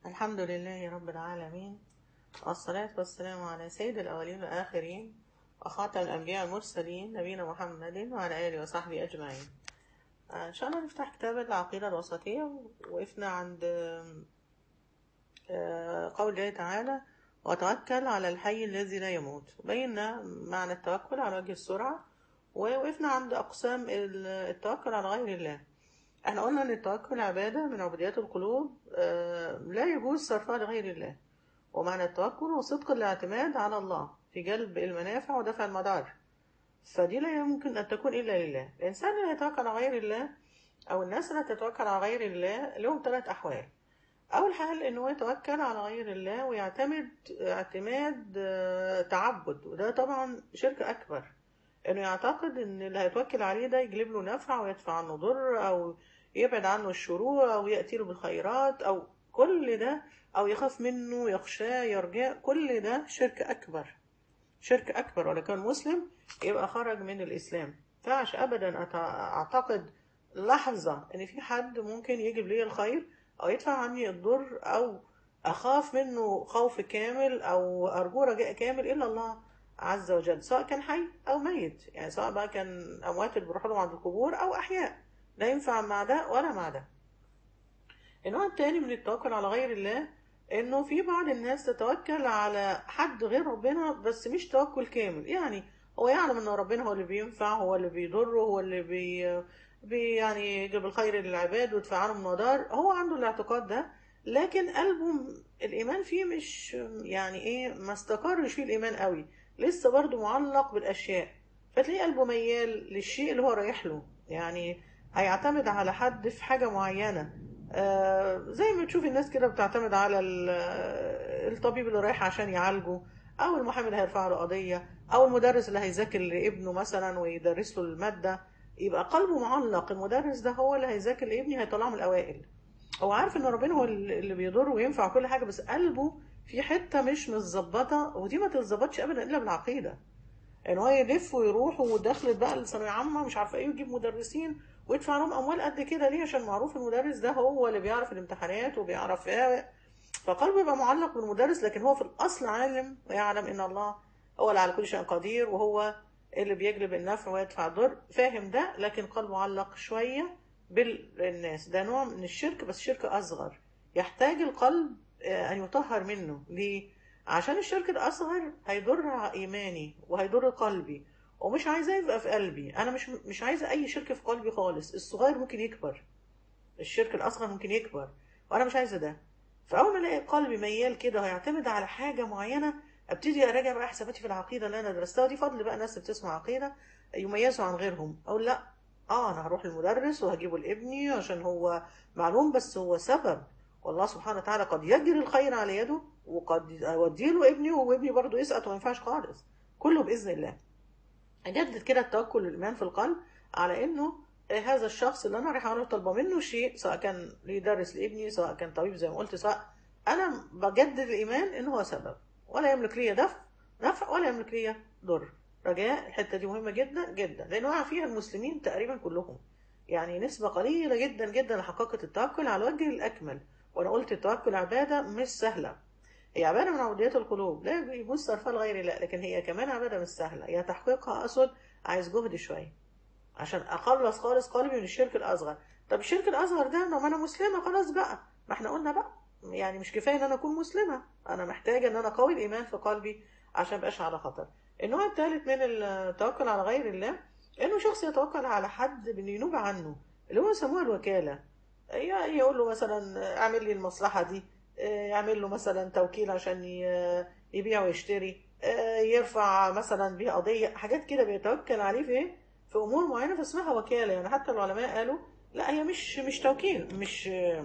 الحمد لله رب العالمين والصلاة والسلام على سيد الأولين والآخرين وخاتم الأنبياء المرسلين نبينا محمد وعلى آله وصحبه أجمعين آه، إن شاء الله نفتح كتاب العقيدة الوسطية وقفنا عند آه، قول الله تعالى وتوكل على الحي الذي لا يموت بينا معنى التوكل على وجه السرعة ووقفنا عند أقسام التوكل على غير الله احنا قلنا ان التوكل عبادة من عبوديات القلوب آه، لا يجوز صرفها لغير الله ومعنى التوكل هو صدق الاعتماد على الله في جلب المنافع ودفع المضار فدي لا يمكن أن تكون إلا لله الإنسان اللي يتوكل على غير الله أو الناس اللي تتوكل على غير الله لهم ثلاث أحوال أول حال إنه يتوكل على غير الله ويعتمد اعتماد آه، تعبد وده طبعا شرك أكبر إنه يعتقد إن اللي هيتوكل عليه ده يجلب له نفع ويدفع عنه ضر أو يبعد عنه الشرور أو يأتي له بالخيرات أو كل ده أو يخاف منه يخشاه يرجاه كل ده شرك أكبر شرك أكبر ولو كان مسلم يبقى خرج من الإسلام فعش أبدا أت- أعتقد لحظة إن في حد ممكن يجيب لي الخير أو يدفع عني الضر أو أخاف منه خوف كامل أو أرجو رجاء كامل إلا الله عز وجل سواء كان حي أو ميت يعني سواء بقى كان أموات اللي بيروحوا لهم عند القبور أو أحياء لا ينفع مع ده ولا مع ده النوع التاني من التوكل على غير الله انه في بعض الناس تتوكل على حد غير ربنا بس مش توكل كامل يعني هو يعلم ان ربنا هو اللي بينفع هو اللي بيضر هو اللي بي, بي يعني يجيب الخير للعباد ويدفع عنهم المضار هو عنده الاعتقاد ده لكن قلبه م- الايمان فيه مش يعني ايه ما استقرش فيه الايمان قوي لسه برضه معلق بالاشياء فتلاقيه قلبه ميال للشيء اللي هو رايح له يعني هيعتمد على حد في حاجة معينة آه، زي ما تشوف الناس كده بتعتمد على ال- آه، الطبيب اللي رايح عشان يعالجه او المحامي اللي هيرفع له قضية او المدرس اللي هيذاكر لابنه مثلا ويدرس له المادة يبقى قلبه معلق المدرس ده هو اللي هيذاكر لابني هيطلعه من الاوائل هو عارف ان ربنا هو اللي بيضر وينفع كل حاجة بس قلبه في حتة مش متظبطة ودي ما تتظبطش ابدا الا بالعقيدة ان هو يلف ويروح ودخلت بقى الثانويه عامه مش عارفه ايه ويجيب مدرسين ويدفع لهم اموال قد كده ليه عشان معروف المدرس ده هو اللي بيعرف الامتحانات وبيعرف ايه فقلبه يبقى معلق بالمدرس لكن هو في الاصل عالم ويعلم ان الله هو اللي على كل شيء قدير وهو اللي بيجلب النفع ويدفع الضر فاهم ده لكن قلبه معلق شويه بالناس ده نوع من الشرك بس شرك اصغر يحتاج القلب آه، ان يطهر منه ليه عشان الشرك الأصغر هيضر إيماني وهيضر قلبي ومش عايزاه يبقى في قلبي أنا مش مش عايزة أي شرك في قلبي خالص الصغير ممكن يكبر الشرك الأصغر ممكن يكبر وأنا مش عايزة ده فأول ما ألاقي قلبي ميال كده وهيعتمد على حاجة معينة أبتدي أراجع بقى حساباتي في العقيدة اللي أنا درستها دي فضل بقى ناس بتسمع عقيدة يميزوا عن غيرهم أقول لأ اه انا هروح للمدرس وهجيبه لابني عشان هو معلوم بس هو سبب والله سبحانه وتعالى قد يجري الخير على يده وقد يوديله ابني وابني برضه يسقط وما ينفعش خالص كله باذن الله اجدد كده التوكل والايمان في القلب على انه هذا الشخص اللي انا رايح اروح طالبه منه شيء سواء كان يدرس لابني سواء كان طبيب زي ما قلت سواء انا بجدد الايمان ان هو سبب ولا يملك لي دفع نفع ولا يملك لي ضر رجاء الحته دي مهمه جدا جدا لان وقع فيها المسلمين تقريبا كلهم يعني نسبه قليله جدا جدا لحقيقه التوكل على الوجه الاكمل وانا قلت التوكل عباده مش سهله هي عبادة من عبوديات القلوب لا يجوز صرفها لغير الله لكن هي كمان عبادة مش سهلة هي تحقيقها أقصد عايز جهد شوية عشان أخلص خالص قلبي من الشرك الأصغر طب الشرك الأصغر ده لو أنا مسلمة خلاص بقى ما احنا قلنا بقى يعني مش كفاية إن أنا أكون مسلمة أنا محتاجة إن أنا أقوي الإيمان في قلبي عشان مبقاش على خطر النوع الثالث من التوكل على غير الله إنه شخص يتوكل على حد بينوب عنه اللي هو يسموها الوكالة ي- يقول له مثلا اعمل لي المصلحة دي يعمل له مثلا توكيل عشان ي- يبيع ويشتري آه، يرفع مثلا بيه قضية حاجات كده بيتوكل عليه في ايه في امور معينة فاسمها وكالة يعني حتى العلماء قالوا لا هي مش مش توكيل مش آه،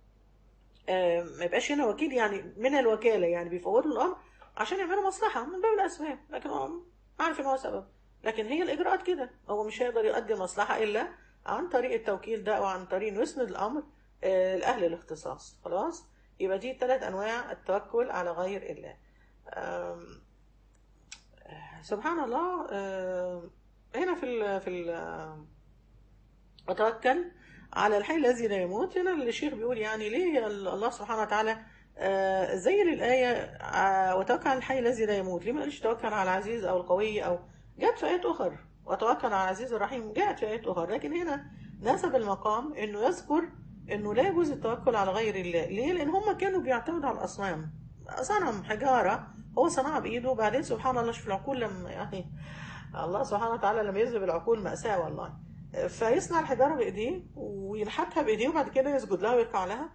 آه، ما يبقاش هنا وكيل يعني من الوكالة يعني بيفوضوا الامر عشان يعملوا مصلحة من باب الاسباب لكن هو عارف ان هو سبب لكن هي الاجراءات كده هو مش هيقدر يؤدي المصلحة الا عن طريق التوكيل ده وعن طريق انه يسند الامر آه، لاهل الاختصاص خلاص يبقى دي ثلاث انواع التوكل على غير الله آم، سبحان الله آم، هنا في ال في ال أتوكل على الحي الذي لا يموت هنا الشيخ بيقول يعني ليه الله سبحانه وتعالى آه زي الآية آه وتوكل على الحي الذي لا يموت ليه ما قالش توكل على العزيز أو القوي أو جاءت في آيات أخرى وتوكل على العزيز الرحيم جاءت في آيات أخرى لكن هنا ناسب المقام إنه يذكر إنه لا يجوز التوكل على غير الله ليه؟ لأن هم كانوا بيعتمدوا على الأصنام صنم حجارة هو صنعها بإيده وبعدين سبحان الله شوف العقول لما يعني الله سبحانه وتعالى لما يذهب العقول مأساة والله فيصنع الحجارة بإيديه وينحتها بإيديه وبعد كده يسجد لها ويركع لها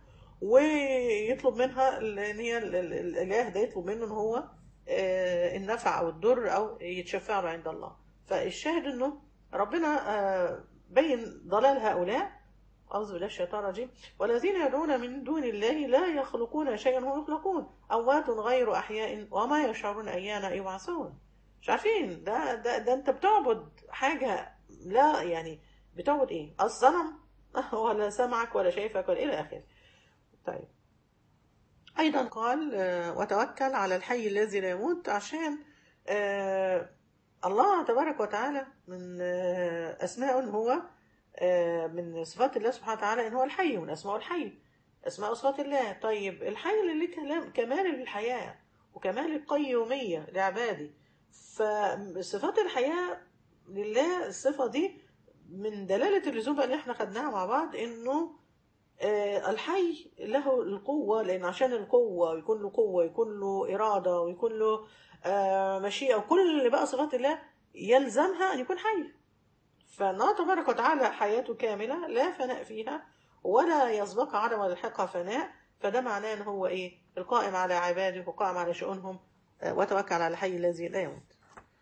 ويطلب منها ان هي ال- ال- ال- الاله ده يطلب منه ان هو آه، النفع او الضر او يتشفع له عند الله فالشاهد انه ربنا آه، بين ضلال هؤلاء أعوذ بالله الشيطان الرجيم والذين يدعون من دون الله لا يخلقون شيئا هم يخلقون أموات غير أحياء وما يشعرون أيان يبعثون مش عارفين ده ده ده أنت بتعبد حاجة لا يعني بتعبد إيه؟ الصنم ولا سمعك ولا شايفك ولا إلى آخره طيب أيضا قال آه، وتوكل على الحي الذي لا يموت عشان آه، الله تبارك وتعالى من آه، أسماء إن هو آه، من صفات الله سبحانه وتعالى إن هو الحي من أسماء الحي أسماء صفات الله طيب الحي اللي ليه كلام كمال الحياة وكمال القيومية لعباده فصفات الحياة لله الصفة دي من دلالة اللزوم بقى اللي احنا خدناها مع بعض إنه آه، الحي له القوة لأن عشان القوة يكون له قوة يكون له إرادة ويكون له آه، مشيئة وكل اللي بقى صفات الله يلزمها أن يكون حي فالله تبارك وتعالى حياته كاملة لا فناء فيها ولا يسبقها عدم ولا يلحقها فناء فده معناه ان هو ايه القائم على عباده وقائم على شؤونهم آه، وتوكل على الحي الذي لا يموت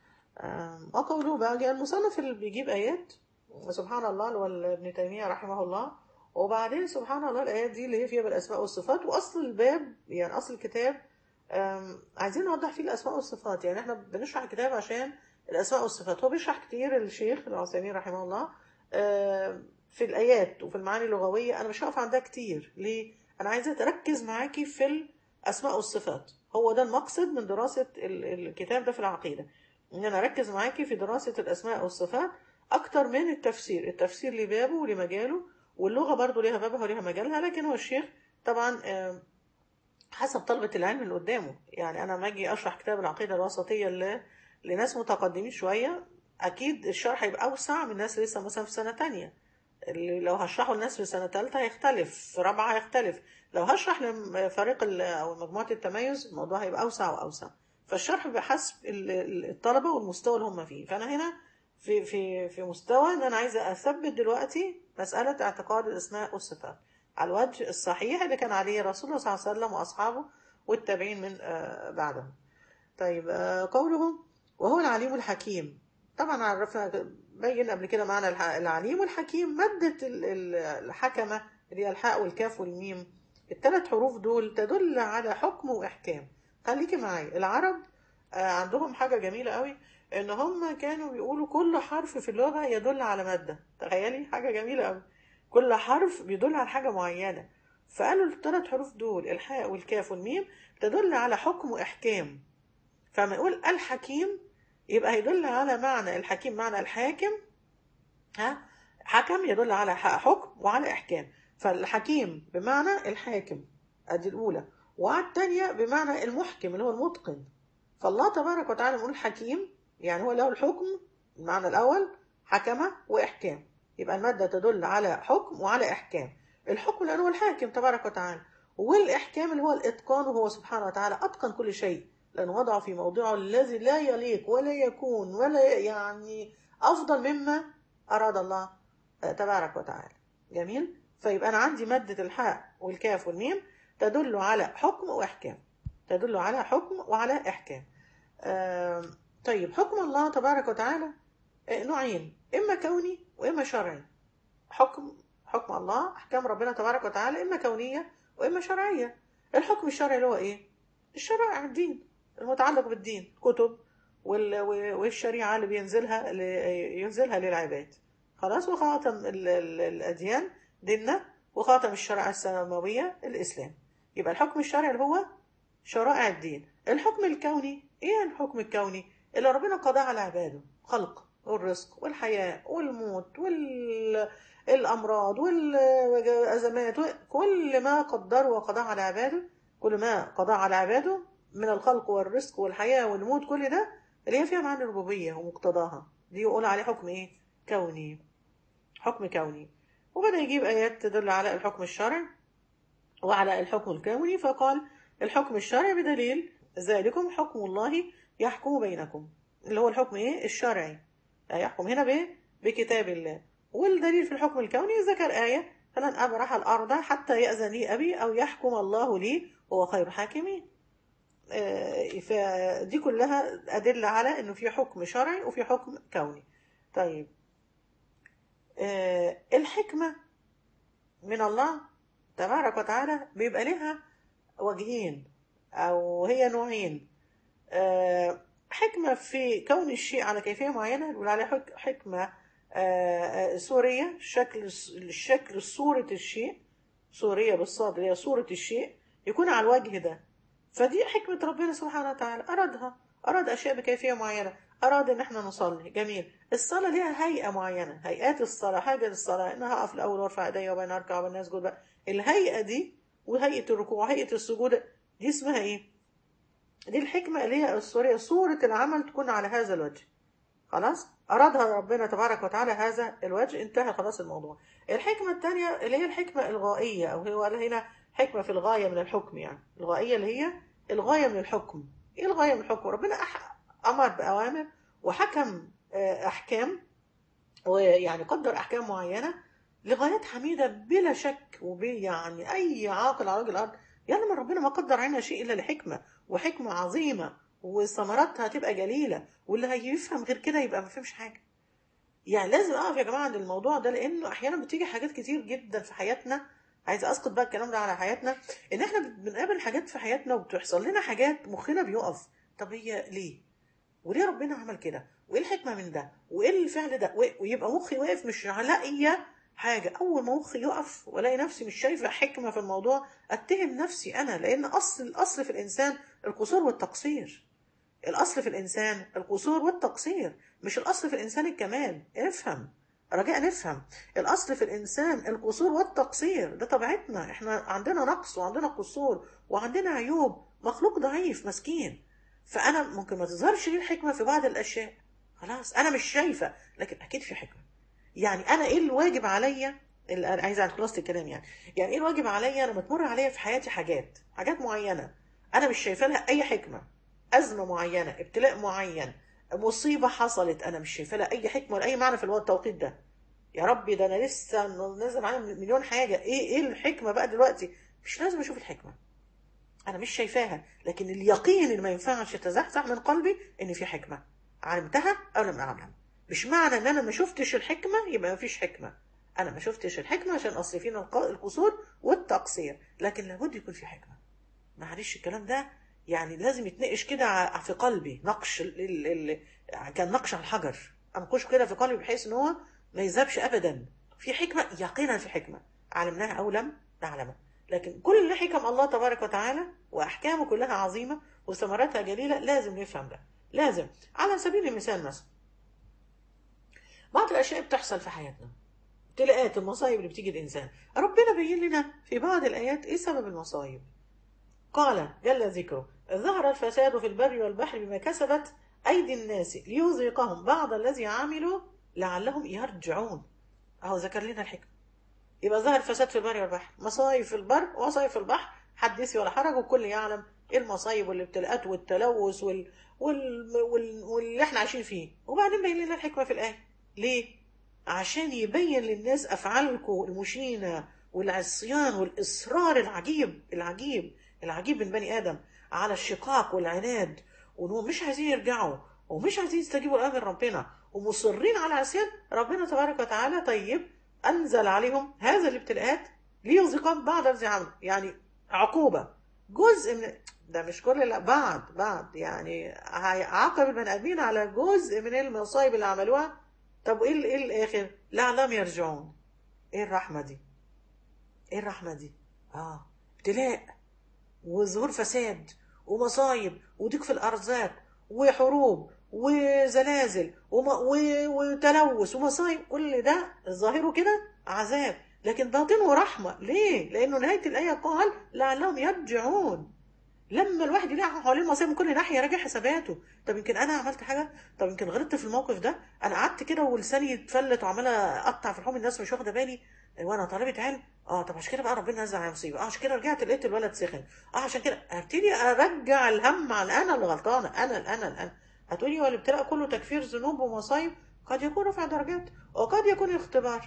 آم، وقوله بقى جاء المصنف اللي بيجيب ايات سبحان الله اللي هو ابن تيمية رحمه الله وبعدين سبحان الله الآيات دي اللي هي فيها بالأسماء والصفات وأصل الباب يعني أصل الكتاب آم، عايزين نوضح فيه الأسماء والصفات يعني احنا بنشرح الكتاب عشان الأسماء والصفات هو بيشرح كتير الشيخ العثيمين رحمه الله آم، في الآيات وفي المعاني اللغوية أنا مش هقف عندها كتير ليه؟ أنا عايزة أركز معاكي في الأسماء والصفات هو ده المقصد من دراسة ال- الكتاب ده في العقيدة إن أنا أركز معاكي في دراسة الأسماء والصفات أكتر من التفسير التفسير ليه بابه وليه مجاله واللغة برضو ليها بابها وليها مجالها لكن هو الشيخ طبعا آم، حسب طلبة العلم اللي قدامه يعني أنا لما أجي أشرح كتاب العقيدة الوسطية ل- لناس متقدمين شوية أكيد الشرح يبقى أوسع من ناس لسه مثلا في سنة تانية اللي لو هشرحه للناس في سنة تالتة هيختلف في رابعة هيختلف لو هشرح لفريق ال- أو مجموعة التميز الموضوع هيبقى أوسع وأوسع فالشرح بحسب ال- ال- الطلبة والمستوى اللي هم فيه فأنا هنا في في في مستوى ان انا عايزه اثبت دلوقتي مساله اعتقاد الاسماء والصفات على الوجه الصحيح اللي كان عليه رسول الله صلى الله عليه وسلم واصحابه والتابعين من آه، بعدهم. طيب آه، قوله وهو العليم الحكيم طبعا عرفنا بين قبل كده معنى الح- العليم والحكيم مادة ال- ال- الحكمة اللي هي الحاء والكاف والميم الثلاث حروف دول تدل على حكم وإحكام خليكي معايا العرب آه، عندهم حاجة جميلة قوي ان هم كانوا بيقولوا كل حرف في اللغة يدل على مادة تخيلي حاجة جميلة قوي كل حرف بيدل على حاجة معينة فقالوا الثلاث حروف دول الحاء والكاف والميم تدل على حكم وإحكام فما يقول الحكيم يبقى هيدل على معنى الحكيم معنى الحاكم ها حكم يدل على ح- حكم وعلى إحكام فالحكيم بمعنى الحاكم ادي الأولى وعلى الثانية بمعنى المحكم اللي هو المتقن فالله تبارك وتعالى يقول حكيم يعني هو له الحكم المعنى الأول حكمة وإحكام يبقى المادة تدل على حكم وعلى إحكام الحكم لأنه هو الحاكم تبارك وتعالى والإحكام اللي هو الإتقان وهو سبحانه وتعالى أتقن كل شيء لأنه وضعه في موضعه الذي لا يليق ولا يكون ولا يعني أفضل مما أراد الله آه، تبارك وتعالى جميل فيبقى أنا عندي مادة الحاء والكاف والميم تدل على حكم وإحكام تدل على حكم وعلى إحكام آم، طيب حكم الله تبارك وتعالى آه، نوعين إما كوني وإما شرعي حكم حكم الله أحكام ربنا تبارك وتعالى إما كونية وإما شرعية الحكم الشرعي اللي هو إيه؟ الشرائع الدين المتعلق بالدين كتب وال- والشريعة اللي بينزلها اللي ينزلها للعباد خلاص وخاتم ال- ال- الأديان ديننا وخاتم الشرائع السماوية الإسلام يبقى الحكم الشرعي اللي هو شرائع الدين الحكم الكوني ايه الحكم الكوني اللي ربنا قضاه على عباده خلق والرزق والحياة والموت والأمراض والأزمات كل ما قدره وقضاه على عباده كل ما قضى على عباده من الخلق والرزق والحياة والموت كل ده اللي هي فيها معنى الربوبية ومقتضاها دي يقول عليه حكم ايه كوني حكم كوني وبدأ يجيب آيات تدل على الحكم الشرعي وعلى الحكم الكوني فقال الحكم الشرعي بدليل ذلكم حكم الله يحكم بينكم اللي هو الحكم ايه الشرعي يحكم هنا بايه بكتاب الله والدليل في الحكم الكوني ذكر آية فلن أبرح الأرض حتى يأذن لي أبي أو يحكم الله لي وهو خير حاكمين آه، فدي كلها أدلة على إنه في حكم شرعي وفي حكم كوني طيب آه، الحكمة من الله تبارك وتعالى بيبقى لها وجهين أو هي نوعين آه، حكمة في كون الشيء على كيفية معينة نقول عليها حك- حكمة آه، آه، صورية شكل الشكل صورة الشيء صورية بالصاد اللي هي صورة الشيء يكون على الوجه ده فدي حكمة ربنا سبحانه وتعالى أرادها أراد أشياء بكيفية معينة أراد إن إحنا نصلي جميل الصلاة ليها هيئة معينة هيئات الصلاة حاجة للصلاة إن هقف الأول وارفع إيدي وبين أركع وبين أسجد بقى الهيئة دي وهيئة الركوع وهيئة السجود دي اسمها إيه؟ دي الحكمة اللي هي الصورية صورة العمل تكون على هذا الوجه خلاص أرادها ربنا تبارك وتعالى هذا الوجه انتهى خلاص الموضوع الحكمة الثانية اللي هي الحكمة الغائية أو هو هنا حكمة في الغاية من الحكم يعني الغائية اللي هي الغاية من الحكم إيه الغاية من الحكم ربنا أح... أمر بأوامر وحكم آه، أحكام ويعني قدر أحكام معينة لغايات حميدة بلا شك وب يعني أي عاقل على وجه الأرض يعلم ربنا ما قدر عنا شيء إلا لحكمة وحكمة عظيمة وثمراتها هتبقى جليلة واللي هيفهم غير كده يبقى ما فهمش حاجة يعني لازم اقف يا جماعه عند الموضوع ده لانه احيانا بتيجي حاجات كتير جدا في حياتنا عايزه اسقط بقى الكلام ده على حياتنا ان احنا بنقابل حاجات في حياتنا وبتحصل لنا حاجات مخنا بيقف طب هي ليه؟ وليه ربنا عمل كده؟ وايه الحكمه من ده؟ وايه الفعل ده؟ و- ويبقى مخي واقف مش لاقيه حاجه اول ما مخي يقف والاقي نفسي مش شايفه حكمه في الموضوع اتهم نفسي انا لان اصل الاصل في الانسان القصور والتقصير الأصل في الإنسان القصور والتقصير مش الأصل في الإنسان الكمال افهم رجاء نفهم الأصل في الإنسان القصور والتقصير ده طبيعتنا احنا عندنا نقص وعندنا قصور وعندنا عيوب مخلوق ضعيف مسكين فأنا ممكن ما تظهرش لي الحكمة في بعض الأشياء خلاص أنا مش شايفة لكن أكيد في حكمة يعني أنا إيه الواجب عليا ال- أنا عايزة على خلاصة الكلام يعني يعني إيه الواجب عليا لما تمر عليا في حياتي حاجات حاجات معينة أنا مش شايفة لها أي حكمة أزمة معينة ابتلاء معين مصيبة حصلت أنا مش شايفة لها أي حكمة ولا أي معنى في الوقت التوقيت ده يا ربي ده أنا لسه نازل عليا مليون حاجة إيه إيه الحكمة بقى دلوقتي مش لازم أشوف الحكمة أنا مش شايفاها لكن اليقين اللي ما ينفعش يتزحزح من قلبي إن في حكمة علمتها أو لم أعلم مش معنى إن أنا ما شفتش الحكمة يبقى ما فيش حكمة أنا ما شفتش الحكمة عشان أصل فينا الق- القصور والتقصير لكن لابد يكون في حكمة معلش الكلام ده يعني لازم يتنقش كده ع- في قلبي نقش ال ال ال كان نقش على الحجر انقشه كده في قلبي بحيث ان هو ما يذهبش ابدا في حكمه يقينا في حكمه علمناها او لم نعلمها لكن كل حكم الله تبارك وتعالى واحكامه كلها عظيمه وثمراتها جليله لازم نفهم ده لازم على سبيل المثال مثلا بعض الاشياء بتحصل في حياتنا ابتلاءات المصايب اللي بتيجي الانسان ربنا بين لنا في بعض الايات ايه سبب المصايب قال جل ذكره ظهر الفساد في البر والبحر بما كسبت أيدي الناس ليذيقهم بعض الذي عملوا لعلهم يرجعون أهو ذكر لنا الحكمة يبقى ظهر الفساد في البر والبحر مصايب في البر ومصايب في البحر حدثي ولا حرج والكل يعلم ايه المصايب والابتلاءات والتلوث وال... وال... وال... واللي احنا عايشين فيه وبعدين بين لنا الحكمة في الآية ليه؟ عشان يبين للناس أفعالكم المشينة والعصيان والإصرار العجيب العجيب العجيب من بني آدم على الشقاق والعناد وإنهم مش عايزين يرجعوا ومش عايزين يستجيبوا لأمر ربنا ومصرين على عصيان ربنا تبارك وتعالى طيب أنزل عليهم هذا الابتلاءات ليذيقهم بعض الذي عملوا يعني عقوبة جزء من ده مش كل لا بعض بعض يعني هيعاقب البني آدمين على جزء من المصايب اللي عملوها طب ايه ال- ايه الاخر لعلهم يرجعون ايه الرحمة دي ايه الرحمة دي اه ابتلاء وظهور فساد ومصايب وضيق في الارزاق وحروب وزلازل وم... و... وتلوث ومصايب كل ده ظاهره كده عذاب لكن باطنه رحمة ليه؟ لأنه نهاية الآية قال لعلهم يرجعون لما الواحد يلاقي حوالين المصير من كل ناحيه راجع حساباته طب يمكن انا عملت حاجه طب يمكن غلطت في الموقف ده انا قعدت كده ولساني اتفلت وعمال اقطع في لحوم الناس مش واخده بالي وانا طالبه علم اه طب عشان كده بقى ربنا نزل على مصيبه اه عشان كده رجعت لقيت الولد سخن اه عشان كده ابتدي ارجع الهم على انا اللي غلطانه انا انا انا هتقولي هو الابتلاء كله تكفير ذنوب ومصايب قد يكون رفع درجات وقد يكون اختبار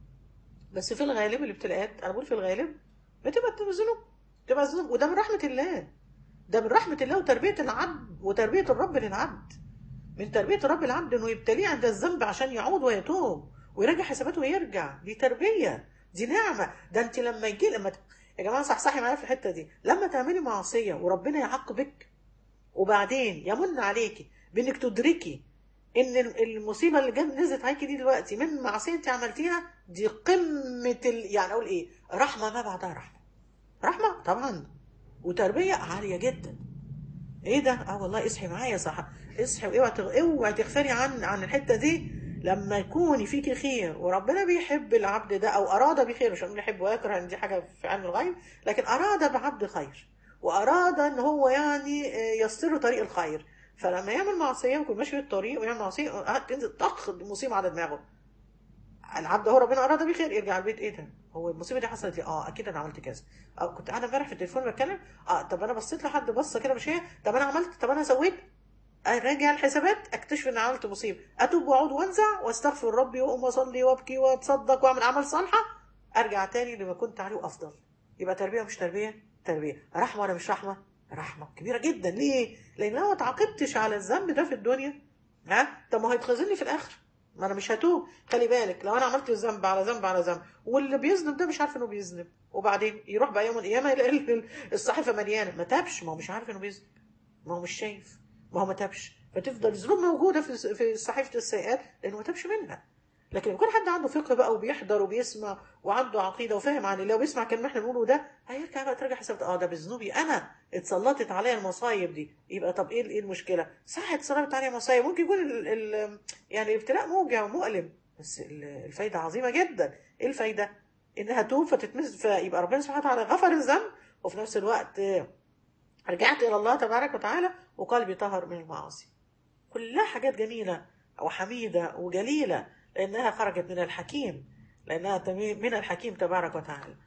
بس في الغالب الابتلاءات انا بقول في الغالب بتبقى الذنوب بتبقى الذنوب وده من رحمه الله ده من رحمة الله وتربية العبد وتربية الرب للعبد من تربية الرب العبد انه يبتليه عند الذنب عشان يعود ويتوب ويراجع حساباته ويرجع دي تربية دي نعمة ده انت لما يجي لما ت... يا جماعة صحصحي معايا في الحتة دي لما تعملي معصية وربنا يعاقبك وبعدين يمن عليكي بانك تدركي ان المصيبة اللي جت نزلت عليكي دي دلوقتي من معصية انت عملتيها دي قمة ال... يعني اقول ايه رحمة ما بعدها رحمة رحمة طبعا وتربيه عاليه جدا ايه ده اه والله اصحي معايا صح اصحي واوعي تغ... اوعي تغفلي عن عن الحته دي لما يكون فيكي خير وربنا بيحب العبد ده او اراد بخير مش هنقول يحب ويكره ان دي حاجه في علم الغيب لكن اراد بعبد خير واراد ان هو يعني يسر طريق الخير فلما يعمل معصيه ويكون ماشي في الطريق ويعمل معصيه تنزل طخ مصيبه على دماغه العبد هو ربنا اراد بيه خير يرجع البيت ايه ده هو المصيبه دي حصلت لي اه اكيد انا عملت كذا اه كنت قاعده امبارح في التليفون بتكلم اه طب انا بصيت لحد بصه كده مش هي طب انا عملت طب انا سويت اراجع الحسابات اكتشف ان عملت مصيبه اتوب واعود وانزع واستغفر ربي واقوم اصلي وابكي واتصدق واعمل اعمال صالحه ارجع تاني لما كنت عليه افضل يبقى تربيه مش تربيه تربيه رحمه ولا مش رحمه رحمه كبيره جدا ليه لان لو ما تعاقبتش على الذنب ده في الدنيا ها طب ما هيتخزن في الاخر ما انا مش هتوب خلي بالك لو انا عملت ذنب على ذنب على ذنب واللي بيذنب ده مش عارف انه بيذنب وبعدين يروح بقى يوم القيامه يلاقي الصحيفه مليانه ما تابش ما هو مش عارف انه بيذنب ما هو مش شايف ما هو ما تابش فتفضل الذنوب موجوده في في صحيفه السيئات لانه ما تابش منها لكن يكون حد عنده فقه بقى وبيحضر وبيسمع وعنده عقيده وفاهم عن الله وبيسمع كلام احنا بنقوله ده هيرجع بقى ترجع حساب اه ده بذنوبي انا اتسلطت عليا المصايب دي يبقى طب ايه ايه المشكله؟ صح اتسلطت عليا مصايب ممكن يكون ال ال يعني الابتلاء موجع ومؤلم بس الفايده عظيمه جدا ايه الفايده؟ انها توب فتتمس فيبقى ربنا سبحانه وتعالى غفر الذنب وفي نفس الوقت رجعت الى الله تبارك وتعالى وقلبي طهر من المعاصي كلها حاجات جميله وحميده وجليله لأنها خرجت من الحكيم لأنها من الحكيم تبارك وتعالى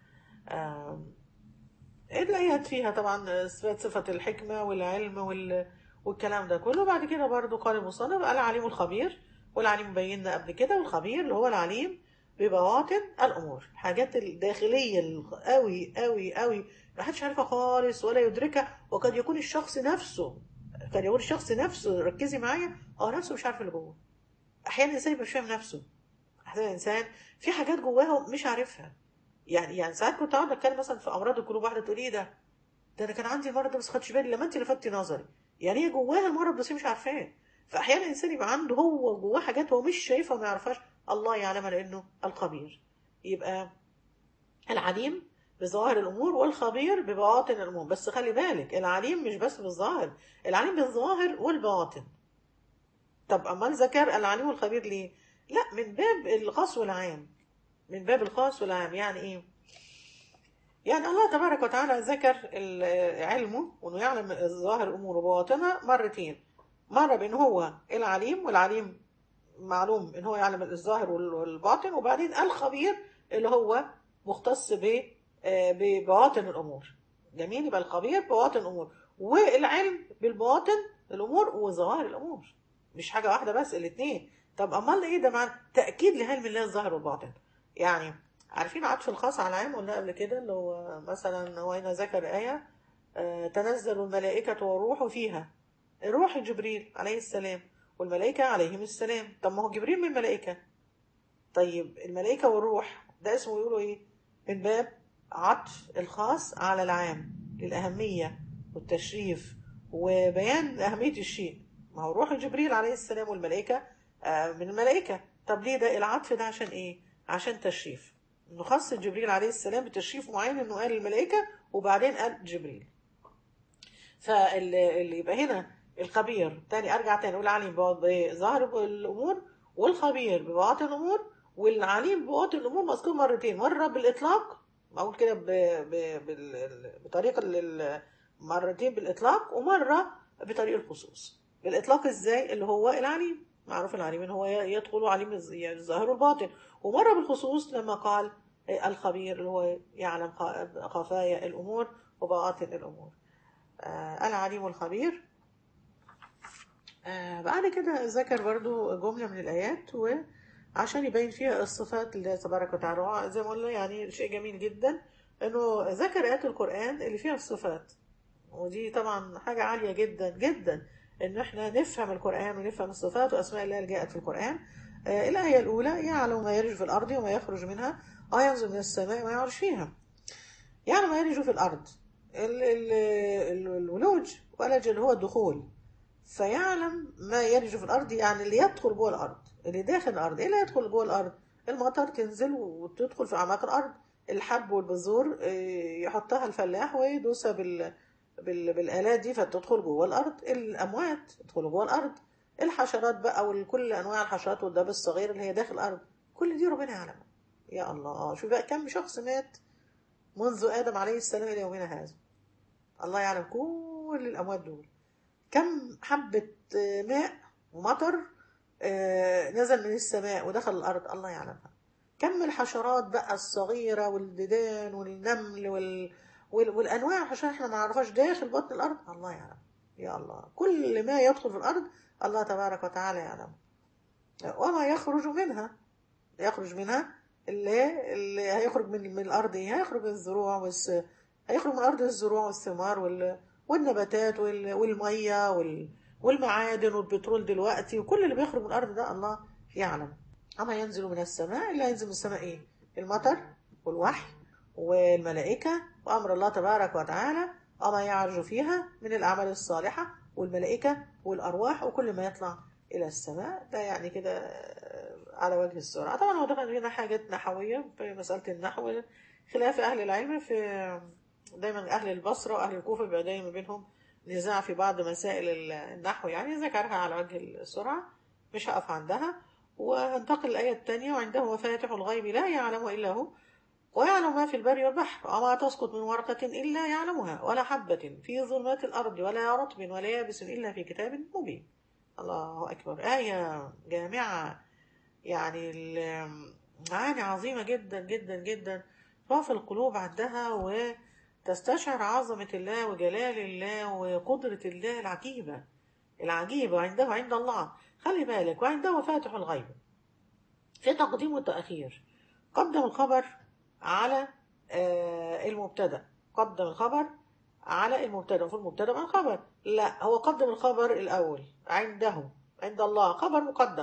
الآيات فيها طبعا إثبات صفة الحكمة والعلم وال... والكلام ده كله بعد كده برضو قال المصنف العليم الخبير والعليم بينا قبل كده والخبير اللي هو العليم ببواطن الأمور الحاجات الداخلية القوي قوي قوي ما حدش عارفها خالص ولا يدركها وقد يكون الشخص نفسه قد يكون الشخص نفسه ركزي معايا اه نفسه مش عارف اللي جوه احيانا الانسان يبقى مش فاهم نفسه احيانا الانسان في حاجات جواه مش عارفها يعني يعني ساعات كنت اقعد اتكلم مثلا في امراض القلوب واحده تقول ايه ده ده انا كان عندي المرض ده بس خدتش بالي لما انت لفتي نظري يعني هي جواها المرض بس هي مش عارفاه فاحيانا الانسان يبقى عنده هو جواه حاجات هو مش شايفها وما يعرفهاش الله يعلمها لانه الخبير يبقى العليم بظواهر الامور والخبير ببواطن الامور بس خلي بالك العليم مش بس بالظاهر العليم بالظاهر والبواطن طب امال ذكر العليم والخبير ليه لا من باب الخاص والعام من باب الخاص والعام يعني ايه يعني الله تبارك وتعالى ذكر علمه وانه يعلم ظاهر الامور وبواطنها مرتين مره بان هو العليم والعليم معلوم ان هو يعلم الظاهر والباطن وبعدين الخبير اللي هو مختص ب ببواطن الامور جميل يبقى الخبير بواطن الامور والعلم بالبواطن الامور وظواهر الامور مش حاجه واحده بس الاثنين طب امال ايه ده معنى تاكيد لعلم الله الظاهر والباطن يعني عارفين عطف الخاص على العام قلنا قبل كده اللي هو مثلا هو هنا ذكر آية آه تنزل الملائكة والروح فيها الروح جبريل عليه السلام والملائكة عليهم السلام طب ما هو جبريل من الملائكة طيب الملائكة والروح ده اسمه يقولوا ايه من باب عطف الخاص على العام للأهمية والتشريف وبيان أهمية الشيء ما هو روح جبريل عليه السلام والملائكة آه من الملائكة طب ليه ده العطف ده عشان ايه عشان تشريف انه خص جبريل عليه السلام بتشريف معين انه قال الملائكة وبعدين قال جبريل فاللي يبقى هنا الخبير تاني ارجع تاني اقول عليم بظاهر الامور والخبير ببواطن الامور والعليم بوقت الامور مذكور مرتين مره بالاطلاق اقول كده ب... ب... بال... بطريقه لل... مرتين بالاطلاق ومره بطريق الخصوص بالاطلاق ازاي اللي هو العليم معروف العليم ان هو يدخل عليم الز- يعني الظاهر والباطن ومره بالخصوص لما قال الخبير اللي هو يعلم خ- خفايا الامور وبواطن الامور آه العليم الخبير آه بعد كده ذكر برضو جملة من الآيات وعشان يبين فيها الصفات الله تبارك وتعالى هو زي ما قلنا يعني شيء جميل جدا انه ذكر آيات القرآن اللي فيها الصفات ودي طبعا حاجة عالية جدا جدا ان احنا نفهم القرآن ونفهم الصفات واسماء الله اللي جاءت في القرآن آه الآية الأولى يعلم ما يرج في الأرض وما يخرج منها وينزل من السماء وما يعرج فيها يعلم ما يرج في الأرض ال- ال- ال- الولوج ولج اللي هو الدخول فيعلم ما يلج في الارض يعني اللي يدخل جوه الارض اللي داخل الارض ايه اللي يدخل جوه الارض المطر تنزل وتدخل في اعماق الارض الحب والبذور إيه، يحطها الفلاح ويدوسها بال... بال... بالالات دي فتدخل جوه الارض الاموات يدخلوا جوه الارض الحشرات بقى وكل انواع الحشرات والدب الصغير اللي هي داخل الارض كل دي ربنا يعلمها يا الله شوف بقى كم شخص مات منذ ادم عليه السلام الى يومنا هذا الله يعلم كل الاموات دول كم حبة آه، ماء ومطر آه، نزل من السماء ودخل الأرض الله يعلمها كم الحشرات بقى الصغيرة والديدان والنمل وال... وال... والأنواع الحشرات احنا ما نعرفهاش داخل بطن الأرض الله يعلم يا الله كل ما يدخل في الأرض الله تبارك وتعالى يعلم وما يخرج منها يخرج منها اللي, اللي هيخرج من, من الأرض إيه؟ هيخرج الزروع والس... هيخرج من الأرض الزروع والثمار وال... والنباتات وال... والمية وال... والمعادن والبترول دلوقتي وكل اللي بيخرج من الأرض ده الله يعلم أما ينزل من السماء اللي هينزل من السماء إيه المطر والوحي والملائكة وأمر الله تبارك وتعالى وما يعرج فيها من الأعمال الصالحة والملائكة والأرواح وكل ما يطلع إلى السماء ده يعني كده آه، على وجه السرعة طبعا هو دخل هنا حاجات نحوية في مسألة النحو خلاف أهل العلم في دايما أهل البصرة وأهل الكوفة بيبقى دايما بينهم نزاع في بعض مسائل النحو يعني ذكرها على وجه السرعة مش هقف عندها وانتقل الآية الثانية وعنده مفاتح الغيب لا يعلم إلا هو ويعلم ما في البر والبحر وما تسقط من ورقة إلا يعلمها ولا حبة في ظلمات الأرض ولا رطب ولا يابس إلا في كتاب مبين الله أكبر آية جامعة يعني ال- معاني عظيمة جدا جدا جدا تقف القلوب عندها وتستشعر عظمة الله وجلال الله وقدرة الله العجيبة العجيبة عنده عند الله خلي بالك وعنده مفاتح الغيب في تقديم وتأخير قدم الخبر على آه، المبتدأ قدم الخبر على المبتدأ في المبتدأ مع الخبر لا هو قدم الخبر الأول عنده عند الله خبر مقدم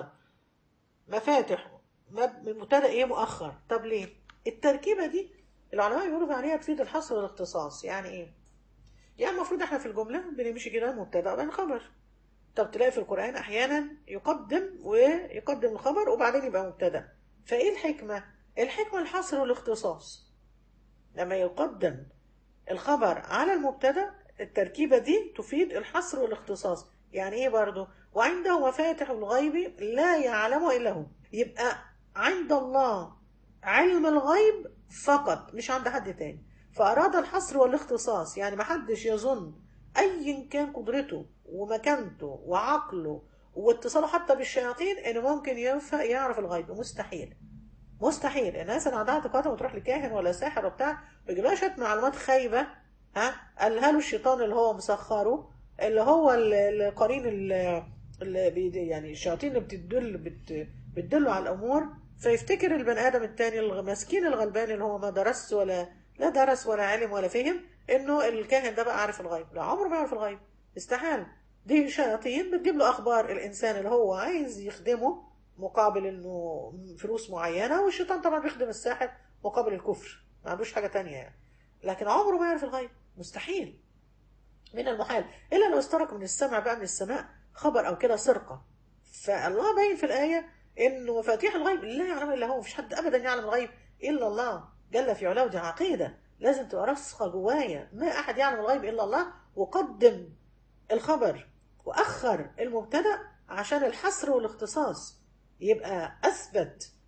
مفاتح مب- المبتدأ ايه مؤخر طب ليه التركيبة دي العلماء بيقولوا عليها تفيد الحصر والاختصاص يعني ايه يعني المفروض احنا في الجملة بنمشي كده مبتدأ وبعدين خبر طب تلاقي في القرآن أحيانا يقدم ويقدم الخبر وبعدين يبقى مبتدأ فإيه الحكمة؟ الحكمة الحصر والاختصاص لما يقدم الخبر على المبتدأ التركيبة دي تفيد الحصر والاختصاص يعني ايه برضو وعنده مفاتح الغيب لا يعلم إلا هو يبقى عند الله علم الغيب فقط مش عند حد تاني فأراد الحصر والاختصاص يعني محدش يظن أيا كان قدرته ومكانته وعقله واتصاله حتى بالشياطين إنه ممكن ينفع يعرف الغيب مستحيل مستحيل الناس اللي عندها اعتقاد وتروح لكاهن ولا ساحر وبتاع بيجيب لها شويه معلومات خايبه ها قالها له الشيطان اللي هو مسخره اللي هو ال- القرين ال- اللي بي- يعني الشياطين اللي بتدل بت بتدله على الامور فيفتكر البني ادم التاني المسكين الغلبان اللي هو ما درس ولا لا درس ولا علم ولا فهم انه الكاهن ده بقى عارف الغيب لا عمره ما يعرف الغيب استحال دي شياطين بتجيب له اخبار الانسان اللي هو عايز يخدمه مقابل انه فلوس معينه والشيطان طبعا بيخدم الساحر مقابل الكفر ما عندوش حاجه تانية يعني لكن عمره ما يعرف الغيب مستحيل من المحال الا لو استرك من السمع بقى من السماء خبر او كده سرقه فالله باين في الايه انه مفاتيح الغيب لا يعلم الا هو مفيش حد ابدا يعلم الغيب الا الله جل في علاه ودي عقيده لازم تبقى راسخه جوايا ما احد يعلم الغيب الا الله وقدم الخبر واخر المبتدا عشان الحصر والاختصاص يبقى اثبت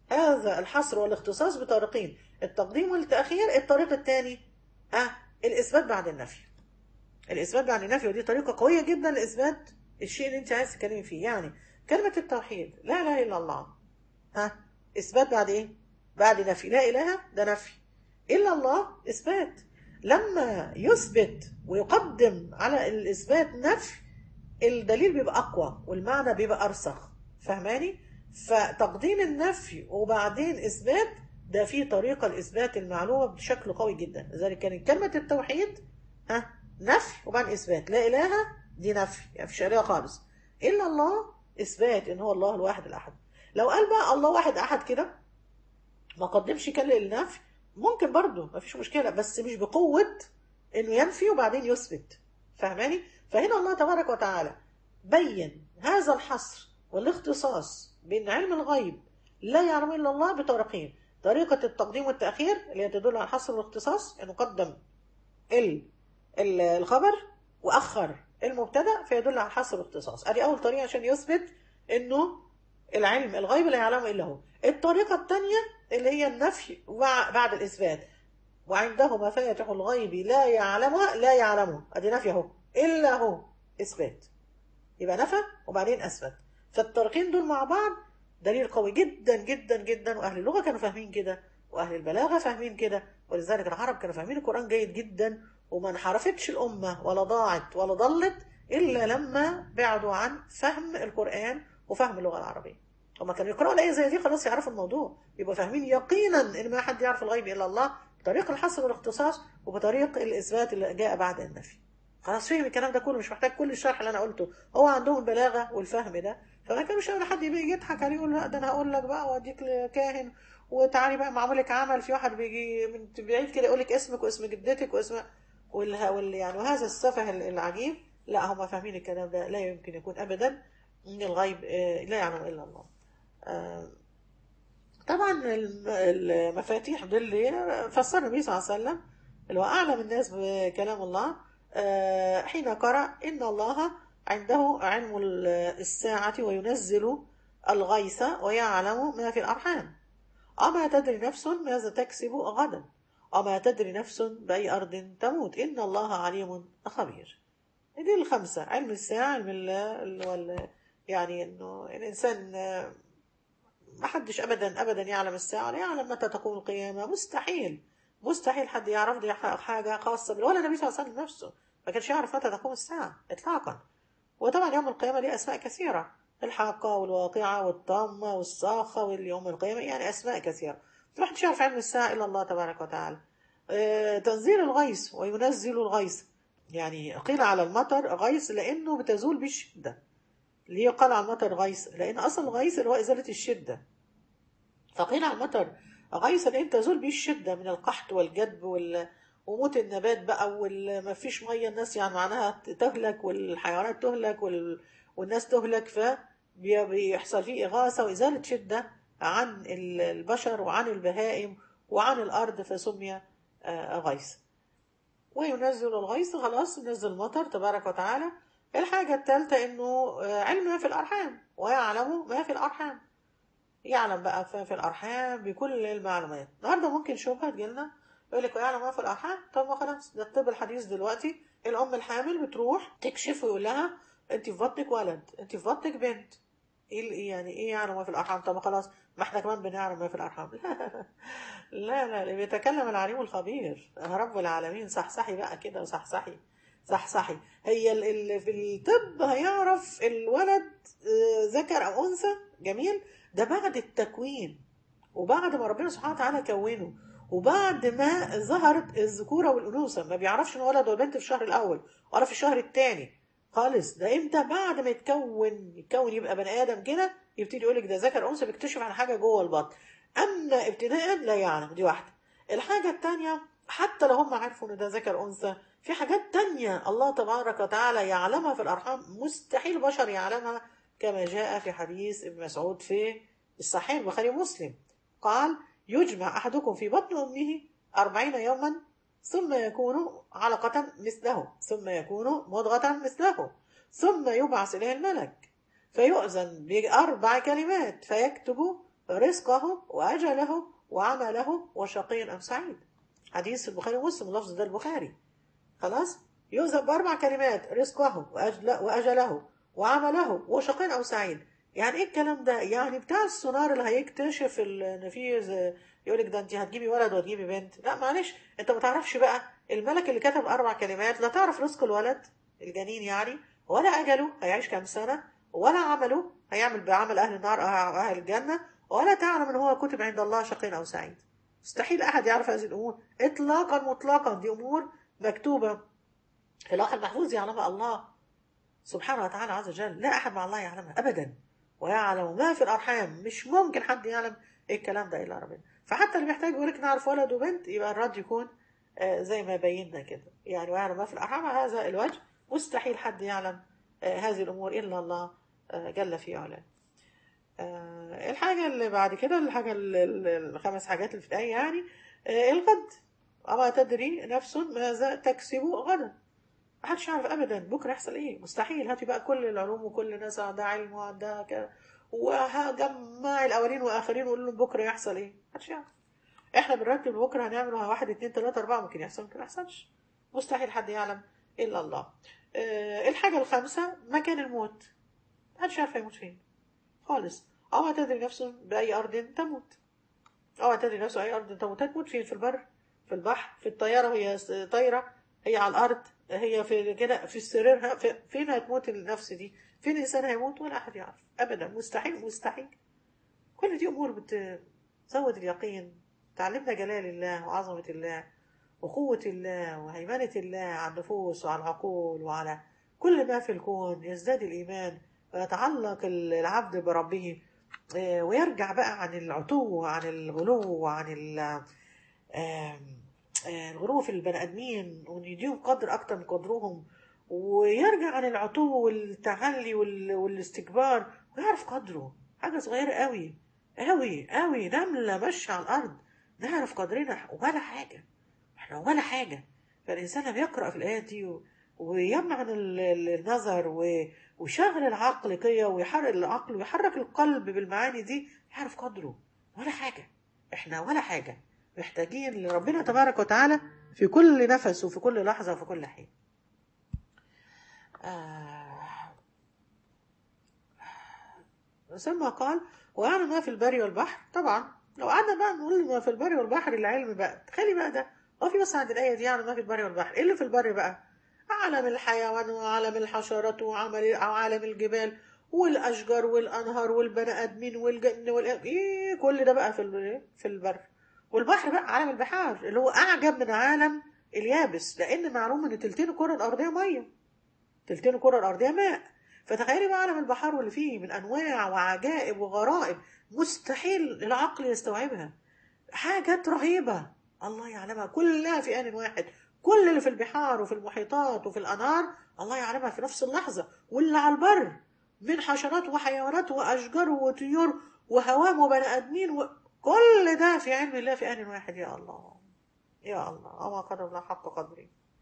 هذا الحصر والاختصاص بطريقين التقديم والتأخير الطريق الثاني ها الإثبات بعد النفي الإثبات بعد النفي ودي طريقة قوية جدا لإثبات الشيء اللي أنت عايز تتكلمي فيه يعني كلمة التوحيد لا إله إلا الله ها إثبات بعد إيه؟ بعد نفي لا إله ده نفي إلا الله إثبات لما يثبت ويقدم على الإثبات نفي الدليل بيبقى أقوى والمعنى بيبقى أرسخ فهماني؟ فتقديم النفي وبعدين إثبات ده فيه طريقة لإثبات المعلومة بشكل قوي جدا لذلك كانت كلمة التوحيد ها نفي وبعدين إثبات لا إله دي نفي يعني في شريعة خالص إلا الله إثبات إن هو الله الواحد الأحد لو قال بقى الله واحد أحد كده ما قدمش كلمة النفي ممكن برضه ما فيش مشكلة بس مش بقوة إنه ينفي وبعدين يثبت فاهماني؟ فهنا الله تبارك وتعالى بين هذا الحصر والاختصاص بين علم الغيب لا يعلم إلا الله بطريقين طريقة التقديم والتأخير اللي هي تدل على الحصر والاختصاص إنه قدم ال ال- الخبر وأخر المبتدأ فيدل على الحصر والاختصاص أدي أول طريقة عشان يثبت إنه العلم الغيب لا يعلمه إلا هو الطريقة الثانية اللي هي النفي وع- بعد الإثبات وعنده مفاتح الغيب لا يعلمها لا يعلمه أدي نفي أهو إلا هو إثبات يبقى نفى وبعدين أثبت فالطريقين دول مع بعض دليل قوي جدا جدا جدا وأهل اللغة كانوا فاهمين كده وأهل البلاغة فاهمين كده ولذلك العرب كانوا فاهمين القرآن جيد جدا وما انحرفتش الأمة ولا ضاعت ولا ضلت إلا لما بعدوا عن فهم القرآن وفهم اللغة العربية هما كانوا يقرأوا الآية زي دي خلاص يعرفوا الموضوع يبقوا فاهمين يقينا إن ما حد يعرف الغيب إلا الله بطريق الحصر والاختصاص وبطريق الإثبات اللي جاء بعد النفي خلاص فهم الكلام ده كله مش محتاج كل الشرح اللي أنا قلته هو عندهم البلاغة والفهم ده فما كانش أول حد بيجي يضحك عليه يقول لا ده أنا هقول لك بقى وأديك كاهن وتعالي بقى معمول لك عمل في واحد بيجي من بعيد كده يقول لك اسمك واسم جدتك واسم والها وال يعني وهذا السفه العجيب لا هم فاهمين الكلام ده لا يمكن يكون ابدا من الغيب آه، لا يعلم الا الله آه، طبعا الم- المفاتيح دول اللي فسر النبي صلى الله عليه وسلم اللي هو اعلم الناس بكلام الله آه، حين قرأ ان الله عنده علم ال- الساعة وينزل الغيث ويعلم ما في الأرحام أما تدري نفس ماذا تكسب غدا وما تدري نفس بأي أرض تموت إن الله عليم خبير دي الخمسة علم الساعة علم الله اللي هو ال- يعني إنه الإنسان آه، ما حدش أبدا أبدا يعلم الساعة ولا يعلم متى تقوم القيامة مستحيل مستحيل حد يعرف دي ح- حاجة خاصة بال- ولا النبي صلى الله عليه وسلم نفسه ما كانش يعرف متى تقوم الساعة إطلاقا وطبعا يوم القيامة ليه أسماء كثيرة الحاقة والواقعة والطامة والصاخة واليوم القيامة يعني أسماء كثيرة ما حدش يعرف علم الساعة إلا الله تبارك وتعالى آه، تنزيل الغيث وينزل الغيث يعني قيل على المطر غيث لأنه بتزول بالشدة ليه قال على المطر غيث لأن أصل الغيث اللي هو إزالة الشدة فقيل على المطر غيث لأن تزول به الشدة من القحط والجدب وال وموت النبات بقى وما فيش ميه الناس يعني معناها تهلك والحيوانات تهلك وال... والناس تهلك فبيحصل فيه إغاثة وإزالة شدة عن ال- البشر وعن البهائم وعن الأرض فسمي آه، غيث وينزل الغيث خلاص ينزل المطر تبارك وتعالى الحاجة الثالثة إنه آه، علم ما في الأرحام ويعلم ما في الأرحام يعلم بقى ما في الأرحام بكل المعلومات النهاردة ممكن شبهة تجيلنا يقول لك يعلم ما في الأرحام طب ما خلاص ده الطب الحديث دلوقتي الأم الحامل بتروح تكشف ويقول لها أنت في بطنك ولد أنت في بطنك بنت ايه ال- إيه يعني ايه يعلم ما في الارحام طب ما خلاص ما احنا كمان بنعلم ما في الارحام لا لا لا بيتكلم العليم الخبير رب العالمين صحصحي بقى كده وصحصحي صحصحي هي ال- ال- في الطب هيعرف الولد آه، ذكر او انثى جميل ده بعد التكوين وبعد ما ربنا سبحانه وتعالى كونه وبعد ما ظهرت الذكوره والانوثه ما بيعرفش ان ولد ولا بنت في الشهر الاول ولا في الشهر الثاني خالص ده امتى بعد ما يتكون يتكون يبقى بني ادم كده يبتدي يقول لك ده ذكر انثى بيكتشف عن حاجه جوه البطن اما ابتداء لا يعلم دي واحده الحاجه الثانيه حتى لو هم عرفوا ان ده ذكر انثى في حاجات تانية الله تبارك وتعالى يعلمها في الارحام مستحيل بشر يعلمها كما جاء في حديث ابن مسعود في الصحيح البخاري ومسلم قال يجمع احدكم في بطن امه أربعين يوما ثم يكون علقة مثله ثم يكون مضغة مثله ثم يبعث إليه الملك فيؤذن بأربع كلمات فيكتب رزقه وأجله وعمله وشقي أم سعيد حديث البخاري ومسلم اللفظ ده البخاري خلاص يؤذب بأربع كلمات رزقه وأجل وأجله وعمله وشقي أو سعيد يعني ايه الكلام ده يعني بتاع السونار اللي هيكتشف ال- ان في ز- يقول لك ده انت هتجيبي ولد وهتجيبي بنت لا معلش انت ما تعرفش بقى الملك اللي كتب اربع كلمات لا تعرف رزق الولد الجنين يعني ولا اجله هيعيش كام سنه ولا عمله هيعمل بعمل اهل النار او اهل الجنه ولا تعلم ان هو كتب عند الله شقي او سعيد مستحيل احد يعرف هذه الامور اطلاقا مطلقا دي امور مكتوبه في اللوح المحفوظ يعلمها الله سبحانه وتعالى عز وجل لا احد مع الله يعلمها ابدا ويعلم ما في الارحام مش ممكن حد يعلم ايه الكلام ده الا ربنا فحتى اللي محتاج يقول لك نعرف ولد وبنت يبقى الرد يكون آه، زي ما بينا كده يعني ويعلم ما في الارحام على هذا الوجه مستحيل حد يعلم آه، هذه الامور الا الله آه، جل في علاه آه، الحاجه اللي بعد كده الحاجه ال- ال- الخمس حاجات اللي في الايه يعني آه، الغد وما تدري نفس ماذا تكسب غدا محدش يعرف ابدا بكره يحصل ايه مستحيل هاتي بقى كل العلوم وكل الناس عندها علم وعندها كده وهجمع الاولين واخرين وقول لهم بكره يحصل ايه محدش يعرف احنا بنرتب بكره هنعمل واحد اتنين تلاته اربعه ممكن يحصل ممكن ما يحصلش مستحيل حد يعلم الا الله أه الحاجه الخامسه مكان الموت محدش يعرف هيموت فين خالص او تدري نفسه باي ارض تموت او تدري نفسه اي ارض تموت هتموت فين في البر في البحر في الطياره هي س- طايره هي على الارض هي في كده في سريرها في فين هتموت النفس دي فين الانسان هيموت ولا احد يعرف ابدا مستحيل مستحيل كل دي امور بتزود اليقين تعلمنا جلال الله وعظمه الله وقوه الله وهيمنه الله على النفوس وعلى العقول وعلى كل ما في الكون يزداد الايمان ويتعلق العبد بربه آه، ويرجع بقى عن العتو وعن الغلو وعن ال- آم، آه، الغلو في البني ادمين وان يديهم قدر اكتر من قدرهم ويرجع عن العتو والتعلي وال- والاستكبار ويعرف قدره حاجه صغيره قوي قوي قوي نمله ماشيه على الارض نعرف قدرنا ولا حاجه احنا ولا حاجه فالانسان لما يقرا في الايات دي و- ويمعن ال- ال- النظر و- ويشغل العقل كده ويحرك العقل ويحرك القلب بالمعاني دي يعرف قدره ولا حاجه احنا ولا حاجه محتاجين لربنا تبارك وتعالى في كل نفس وفي كل لحظه وفي كل حين آه. ثم قال ويعلم ما في البر والبحر طبعا لو قعدنا بقى نقول ما في البر والبحر العلم بقى تخيلي بقى ده هو في بس عند الآية دي يعلم ما في البر والبحر ايه اللي في البر بقى عالم الحيوان وعالم الحشرات وعمل وعالم الجبال والأشجار والأنهار والبني آدمين والجن وال إيه كل ده بقى في ال- في البر والبحر بقى عالم البحار اللي هو أعجب من عالم اليابس لأن معلوم إن تلتين الكرة الأرضية مية تلتين الكرة الأرضية ماء فتخيلي بقى عالم البحار واللي فيه من أنواع وعجائب وغرائب مستحيل العقل يستوعبها حاجات رهيبة الله يعلمها كلها في آن واحد كل اللي في البحار وفي المحيطات وفي الأنهار الله يعلمها في نفس اللحظة واللي على البر من حشرات وحيوانات وأشجار وطيور وهوام وبني آدمين وكل ده في علم الله في آن واحد يا الله يا الله أما قدر الله حق قدره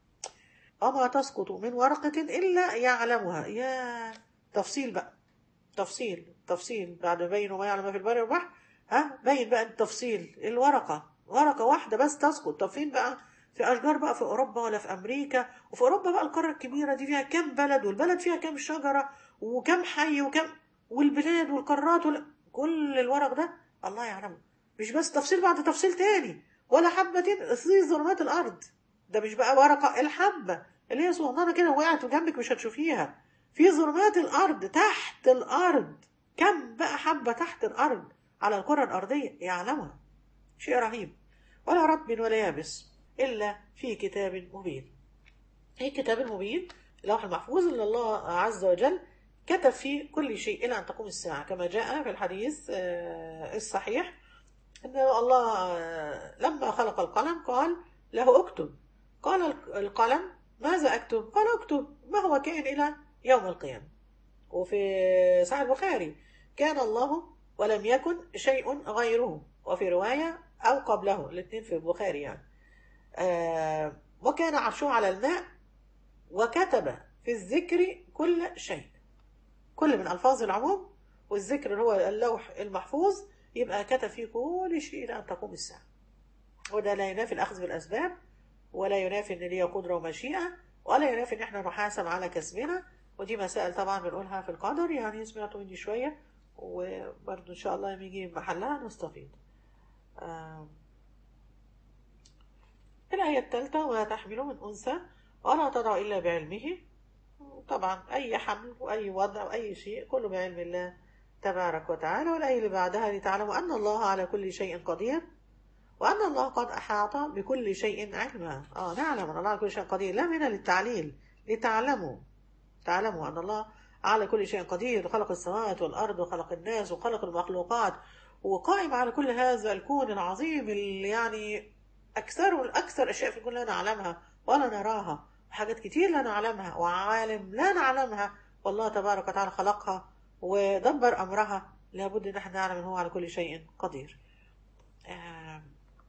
أما تسقط من ورقة إلا يعلمها يا تفصيل بقى تفصيل تفصيل بعد ما بين وما يعلم ما في البر والبحر ها بين بقى التفصيل الورقة ورقة واحدة بس تسقط طب فين بقى في أشجار بقى في أوروبا ولا في أمريكا وفي أوروبا بقى القارة الكبيرة دي فيها كام بلد والبلد فيها كام شجرة وكام حي وكام والبلاد والقارات ولا كل الورق ده الله يعلمه مش بس تفصيل بعد تفصيل تاني ولا حبة في ظلمات الأرض ده مش بقى ورقة الحبة اللي هي صغننة كده وقعت جنبك مش هتشوفيها في ظلمات الأرض تحت الأرض كم بقى حبة تحت الأرض على الكرة الأرضية يعلمها شيء رهيب ولا رطب ولا يابس إلا في كتاب مبين ايه الكتاب المبين اللوح المحفوظ اللي الله عز وجل كتب فيه كل شيء إلى أن تقوم الساعة كما جاء في الحديث آه، الصحيح أن الله آه، لما خلق القلم قال له اكتب قال القلم ماذا أكتب قال اكتب ما هو كائن إلى يوم القيامة وفي صحيح البخاري كان الله ولم يكن شيء غيره وفي رواية أو قبله الاثنين في البخاري يعني آه وكان عرشه على الماء وكتب في الذكر كل شيء كل من ألفاظ العموم والذكر اللي هو اللوح المحفوظ يبقى كتب فيه كل شيء إلى أن تقوم الساعة وده لا ينافي الأخذ بالأسباب ولا ينافي إن ليا قدرة ومشيئة ولا ينافي إن إحنا نحاسب على كسبنا ودي مسائل طبعا بنقولها في القدر يعني سمعتوا مني شوية وبرضه إن شاء الله لما يجي محلها نستفيد آه. الآية الثالثة ولا تحمل من أنثى ولا تضع إلا بعلمه طبعا أي حمل وأي وضع وأي شيء كله بعلم الله تبارك وتعالى والآية اللي بعدها لتعلموا أن الله على كل شيء قدير وأن الله قد أحاط بكل شيء علما آه نعلم أن الله على كل شيء قدير لا من للتعليل لتعلموا تعلموا أن الله على كل شيء قدير خلق السماوات والأرض وخلق الناس وخلق المخلوقات وقائم على كل هذا الكون العظيم اللي يعني أكثر أكثر أشياء في الكون لا نعلمها ولا نراها وحاجات كتير لا نعلمها وعالم لا نعلمها والله تبارك وتعالى خلقها ودبر أمرها لابد أن احنا نعلم أن هو على كل شيء قدير آه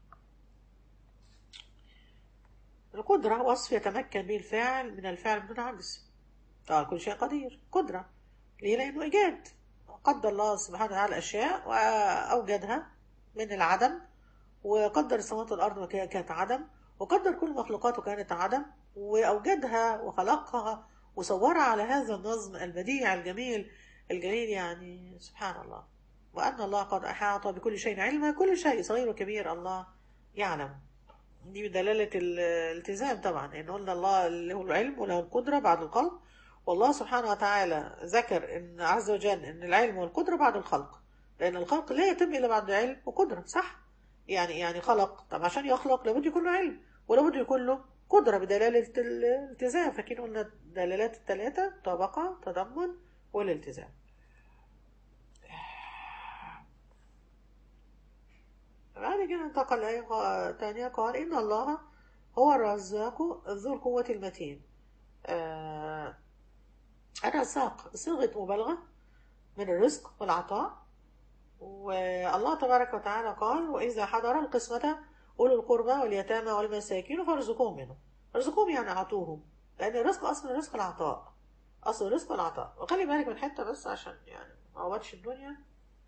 القدرة وصف يتمكن به الفاعل من الفعل بدون عجز على كل شيء قدير قدرة ليه لأنه إيجاد قدر الله سبحانه وتعالى أشياء وأوجدها من العدم وقدر السماوات والأرض كانت عدم وقدر كل مخلوقاته كانت عدم وأوجدها وخلقها وصورها على هذا النظم البديع الجميل الجليل يعني سبحان الله وأن الله قد أحاط بكل شيء علما كل شيء صغير وكبير الله يعلم دي بدلالة الالتزام طبعا إن قلنا الله اللي هو العلم وله القدرة بعد الخلق والله سبحانه وتعالى ذكر إن عز وجل إن العلم والقدرة بعد الخلق لأن الخلق لا يتم إلا بعد علم وقدرة صح يعني يعني خلق طب عشان يخلق لابد يكون له علم ولابد يكون له قدرة بدلالة الالتزام فاكرين قلنا الدلالات الثلاثة طبقة تضمن والالتزام بعد كده انتقل الآية الثانية قال إن الله هو الرزاق ذو القوة المتين آه الرزاق صيغة مبالغة من الرزق والعطاء والله تبارك وتعالى قال وإذا حضر القسمة أولو القربى واليتامى والمساكين فارزقوهم منه ارزقوهم يعني أعطوهم لأن الرزق أصل الرزق العطاء أصل الرزق العطاء وخلي بالك من حتة بس عشان يعني ما عوضش الدنيا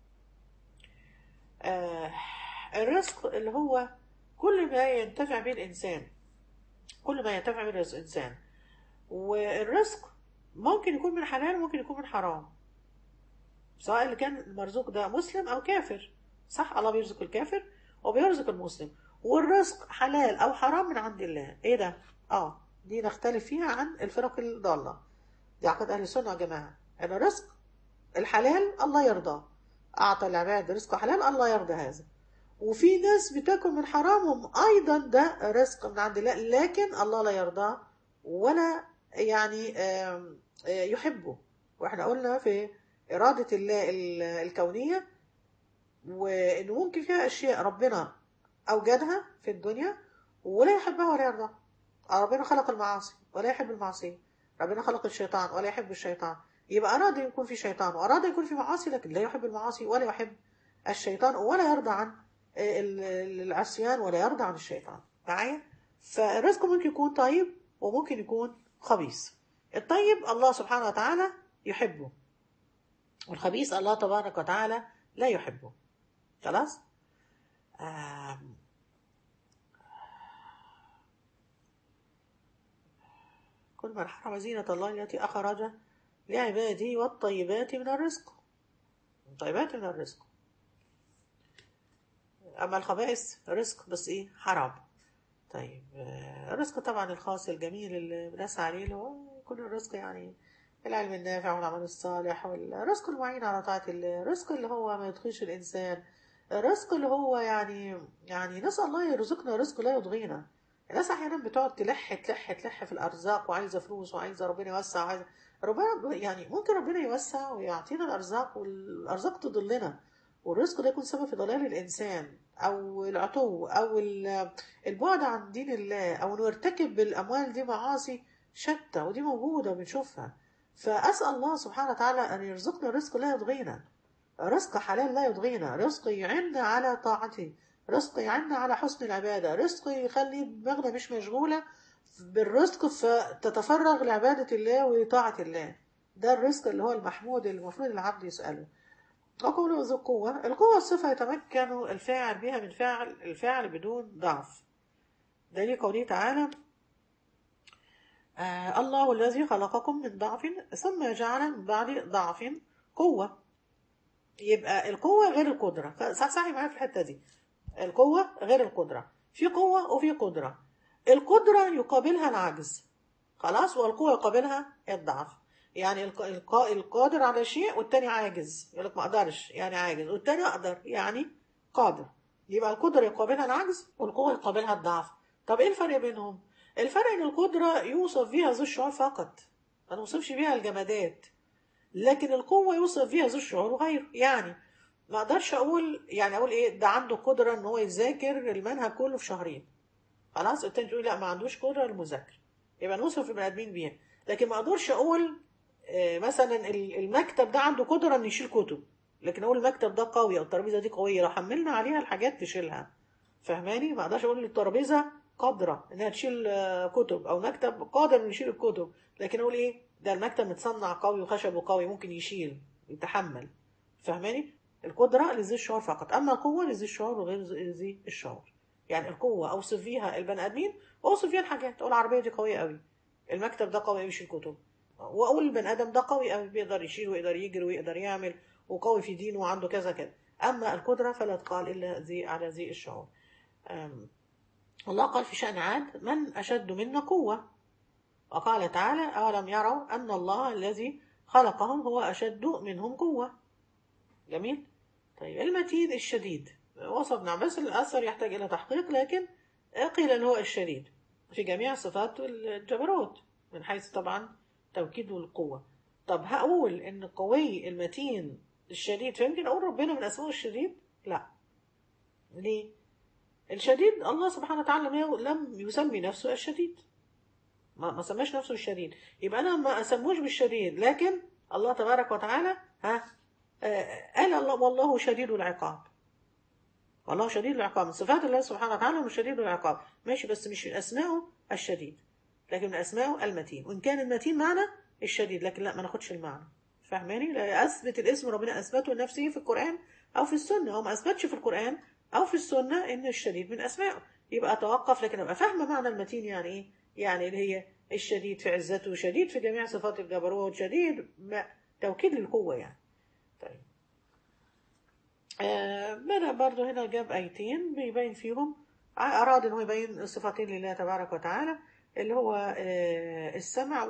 آه الرزق اللي هو كل ما ينتفع به الإنسان كل ما ينتفع به الإنسان والرزق ممكن يكون من حلال وممكن يكون من حرام سواء اللي كان المرزوق ده مسلم أو كافر صح الله بيرزق الكافر وبيرزق المسلم والرزق حلال أو حرام من عند الله إيه ده؟ آه دي نختلف فيها عن الفرق الضالة دي عقد أهل السنة يا جماعة أن الرزق الحلال الله يرضاه أعطى العباد رزق حلال الله يرضى هذا وفي ناس بتاكل من حرامهم أيضا ده رزق من عند الله لكن الله لا يرضاه ولا يعني يحبه واحنا قلنا في إرادة الله الكونية وإنه ممكن فيها أشياء ربنا أوجدها في الدنيا ولا يحبها ولا يرضاها ربنا خلق المعاصي ولا يحب المعصية ربنا خلق الشيطان ولا يحب الشيطان يبقى أراد أن يكون في شيطان وأراد أن يكون في معاصي لكن لا يحب المعاصي ولا يحب الشيطان ولا يرضى عن العصيان ولا يرضى عن الشيطان معايا فالرزق ممكن يكون طيب وممكن يكون خبيث الطيب الله سبحانه وتعالى يحبه والخبيث الله تبارك وتعالى لا يحبه خلاص آم. كل من حرم زينة الله التي أخرج لعباده والطيبات من الرزق الطيبات من الرزق أما الخبائث رزق بس إيه حرام طيب الرزق طبعا الخاص الجميل اللي بنسعى عليه اللي هو كل الرزق يعني العلم النافع والعمل الصالح والرزق المعين على طاعة الله الرزق اللي هو ما يطغيش الإنسان الرزق اللي هو يعني يعني نسأل الله يرزقنا رزق لا يضغينا الناس أحيانا بتقعد تلح تلح تلح في الأرزاق وعايزة فلوس وعايزة ربنا يوسع وعايزة ربنا يعني ممكن ربنا يوسع ويعطينا الأرزاق والأرزاق تضلنا والرزق ده يكون سبب في ضلال الإنسان أو العتو أو البعد عن دين الله أو إنه يرتكب بالأموال دي معاصي شتى ودي موجودة بنشوفها فأسأل الله سبحانه وتعالى أن يرزقنا رزق لا يضغينا رزق حلال لا يضغينا رزق يعنا على طاعته رزق يعنا على حسن العبادة رزق يخلي دماغنا مش مشغولة بالرزق فتتفرغ لعبادة الله وطاعة الله ده الرزق اللي هو المحمود اللي المفروض العبد يسأله وقوله ذو القوة القوة الصفة يتمكن الفاعل بها من فعل الفعل بدون ضعف دليل قوله تعالى آه الله الذي خلقكم من ضعف ثم جعل من بعد ضعف قوة يبقى القوة غير القدرة صحصحي معايا في الحتة دي القوة غير القدرة في قوة وفي قدرة القدرة يقابلها العجز خلاص والقوة يقابلها الضعف يعني الق- الق- القادر على شيء والتاني عاجز يقول لك ما اقدرش يعني عاجز والتاني اقدر يعني قادر يبقى القدرة يقابلها العجز والقوة يقابلها الضعف طب ايه الفرق بينهم الفرق ان القدرة يوصف بها ذو الشعور فقط ما نوصفش بها الجمادات لكن القوة يوصف بها ذو الشعور وغيره يعني ما اقدرش اقول يعني اقول ايه ده عنده قدرة ان هو يذاكر المنهج كله في شهرين خلاص التاني تقول لا ما عندوش قدرة للمذاكرة يبقى نوصف البني ادمين بيها لكن ما اقدرش اقول آه، مثلا ال- المكتب ده عنده قدرة انه يشيل كتب لكن اقول المكتب ده قوي او الترابيزة دي قوية لو حملنا عليها الحاجات تشيلها فاهماني ما اقدرش اقول الترابيزة قادرة انها تشيل آه، كتب او مكتب قادر انه يشيل الكتب لكن اقول ايه ده المكتب متصنع قوي وخشبه قوي ممكن يشيل يتحمل فاهماني القدرة لذي الشعور فقط اما القوة لذي الشعور وغير ذي ذي الشعور يعني القوة اوصف فيها البني ادمين واوصف فيها الحاجات اقول العربية دي قوية قوي المكتب ده قوي قوي يشيل كتب واقول البني ادم ده قوي قوي بيقدر يشيل ويقدر يجري ويقدر يعمل وقوي في دينه وعنده كذا كذا اما القدره فلا تقال الا ذي على ذي الشعور أم، الله قال في شأن عاد من أشد منا قوة وقال تعالى أولم يروا أن الله الذي خلقهم هو أشد منهم قوة جميل طيب المتين الشديد وصفنا بس الأثر يحتاج إلى تحقيق لكن قيل أن هو الشديد في جميع صفات الجبروت من حيث طبعا توكيد القوة طب هقول إن القوي المتين الشديد فيمكن أقول ربنا من أسمائه الشديد لا ليه الشديد الله سبحانه وتعالى لم لم يسمي نفسه الشديد ما ما سماش نفسه الشديد يبقى انا ما اسموش بالشديد لكن الله تبارك وتعالى ها آه، قال الله والله شديد العقاب والله شديد العقاب من صفات الله سبحانه وتعالى انه شديد العقاب ماشي بس مش من اسمائه الشديد لكن من اسمائه المتين وان كان المتين معنى الشديد لكن لا ما ناخدش المعنى فاهماني لا اثبت الاسم ربنا اثبته لنفسه في القران او في السنه هو ما اثبتش في القران او في السنه ان الشديد من اسمائه يبقى اتوقف لكن ابقى فاهمه معنى المتين يعني ايه يعني اللي هي الشديد في عزته شديد في جميع صفات الجبروت شديد ما توكيد للقوه يعني طيب آه بدأ برضو هنا جاب آيتين بيبين فيهم ع- أراد إنه يبين صفتين لله تبارك وتعالى اللي هو آه السمع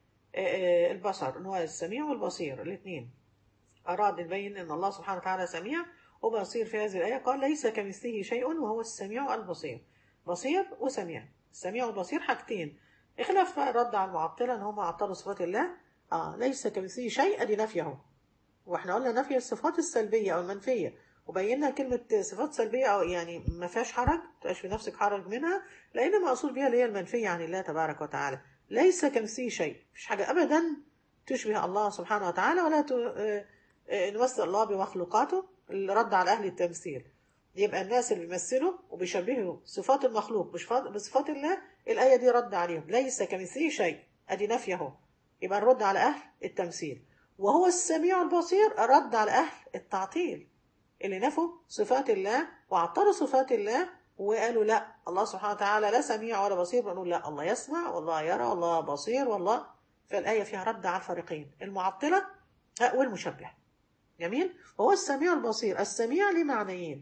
والبصر إن هو السميع والبصير الاثنين أراد يبين إن الله سبحانه وتعالى سميع وبصير في هذه الآية قال ليس كمثله شيء وهو السميع البصير بصير وسميع السميع والبصير حاجتين اخلاف بقى رد على المعطلة إن هم عطلوا صفات الله آه ليس كمثله شيء أدي نفيه واحنا قلنا نفي الصفات السلبية أو المنفية وبينا كلمة صفات سلبية أو يعني ما فيهاش حرج تبقاش في نفسك حرج منها لأن المقصود بها اللي هي المنفية عن الله تبارك وتعالى ليس كمثله شيء مفيش حاجة أبدا تشبه الله سبحانه وتعالى ولا ت... آه، آه، نمثل الله بمخلوقاته اللي رد على أهل التمثيل يبقى الناس اللي بيمثلوا وبيشبهوا صفات المخلوق بصفات, بصفات الله الآية دي رد عليهم ليس كمثله شيء أدي نفي اهو يبقى نرد على أهل التمثيل وهو السميع البصير رد على أهل التعطيل اللي نفوا صفات الله وعطلوا صفات الله وقالوا لا الله سبحانه وتعالى لا سميع ولا بصير بنقول لا الله يسمع والله يرى والله بصير والله فالآية فيها رد على الفريقين المعطلة والمشبه جميل وهو السميع البصير السميع ليه معنيين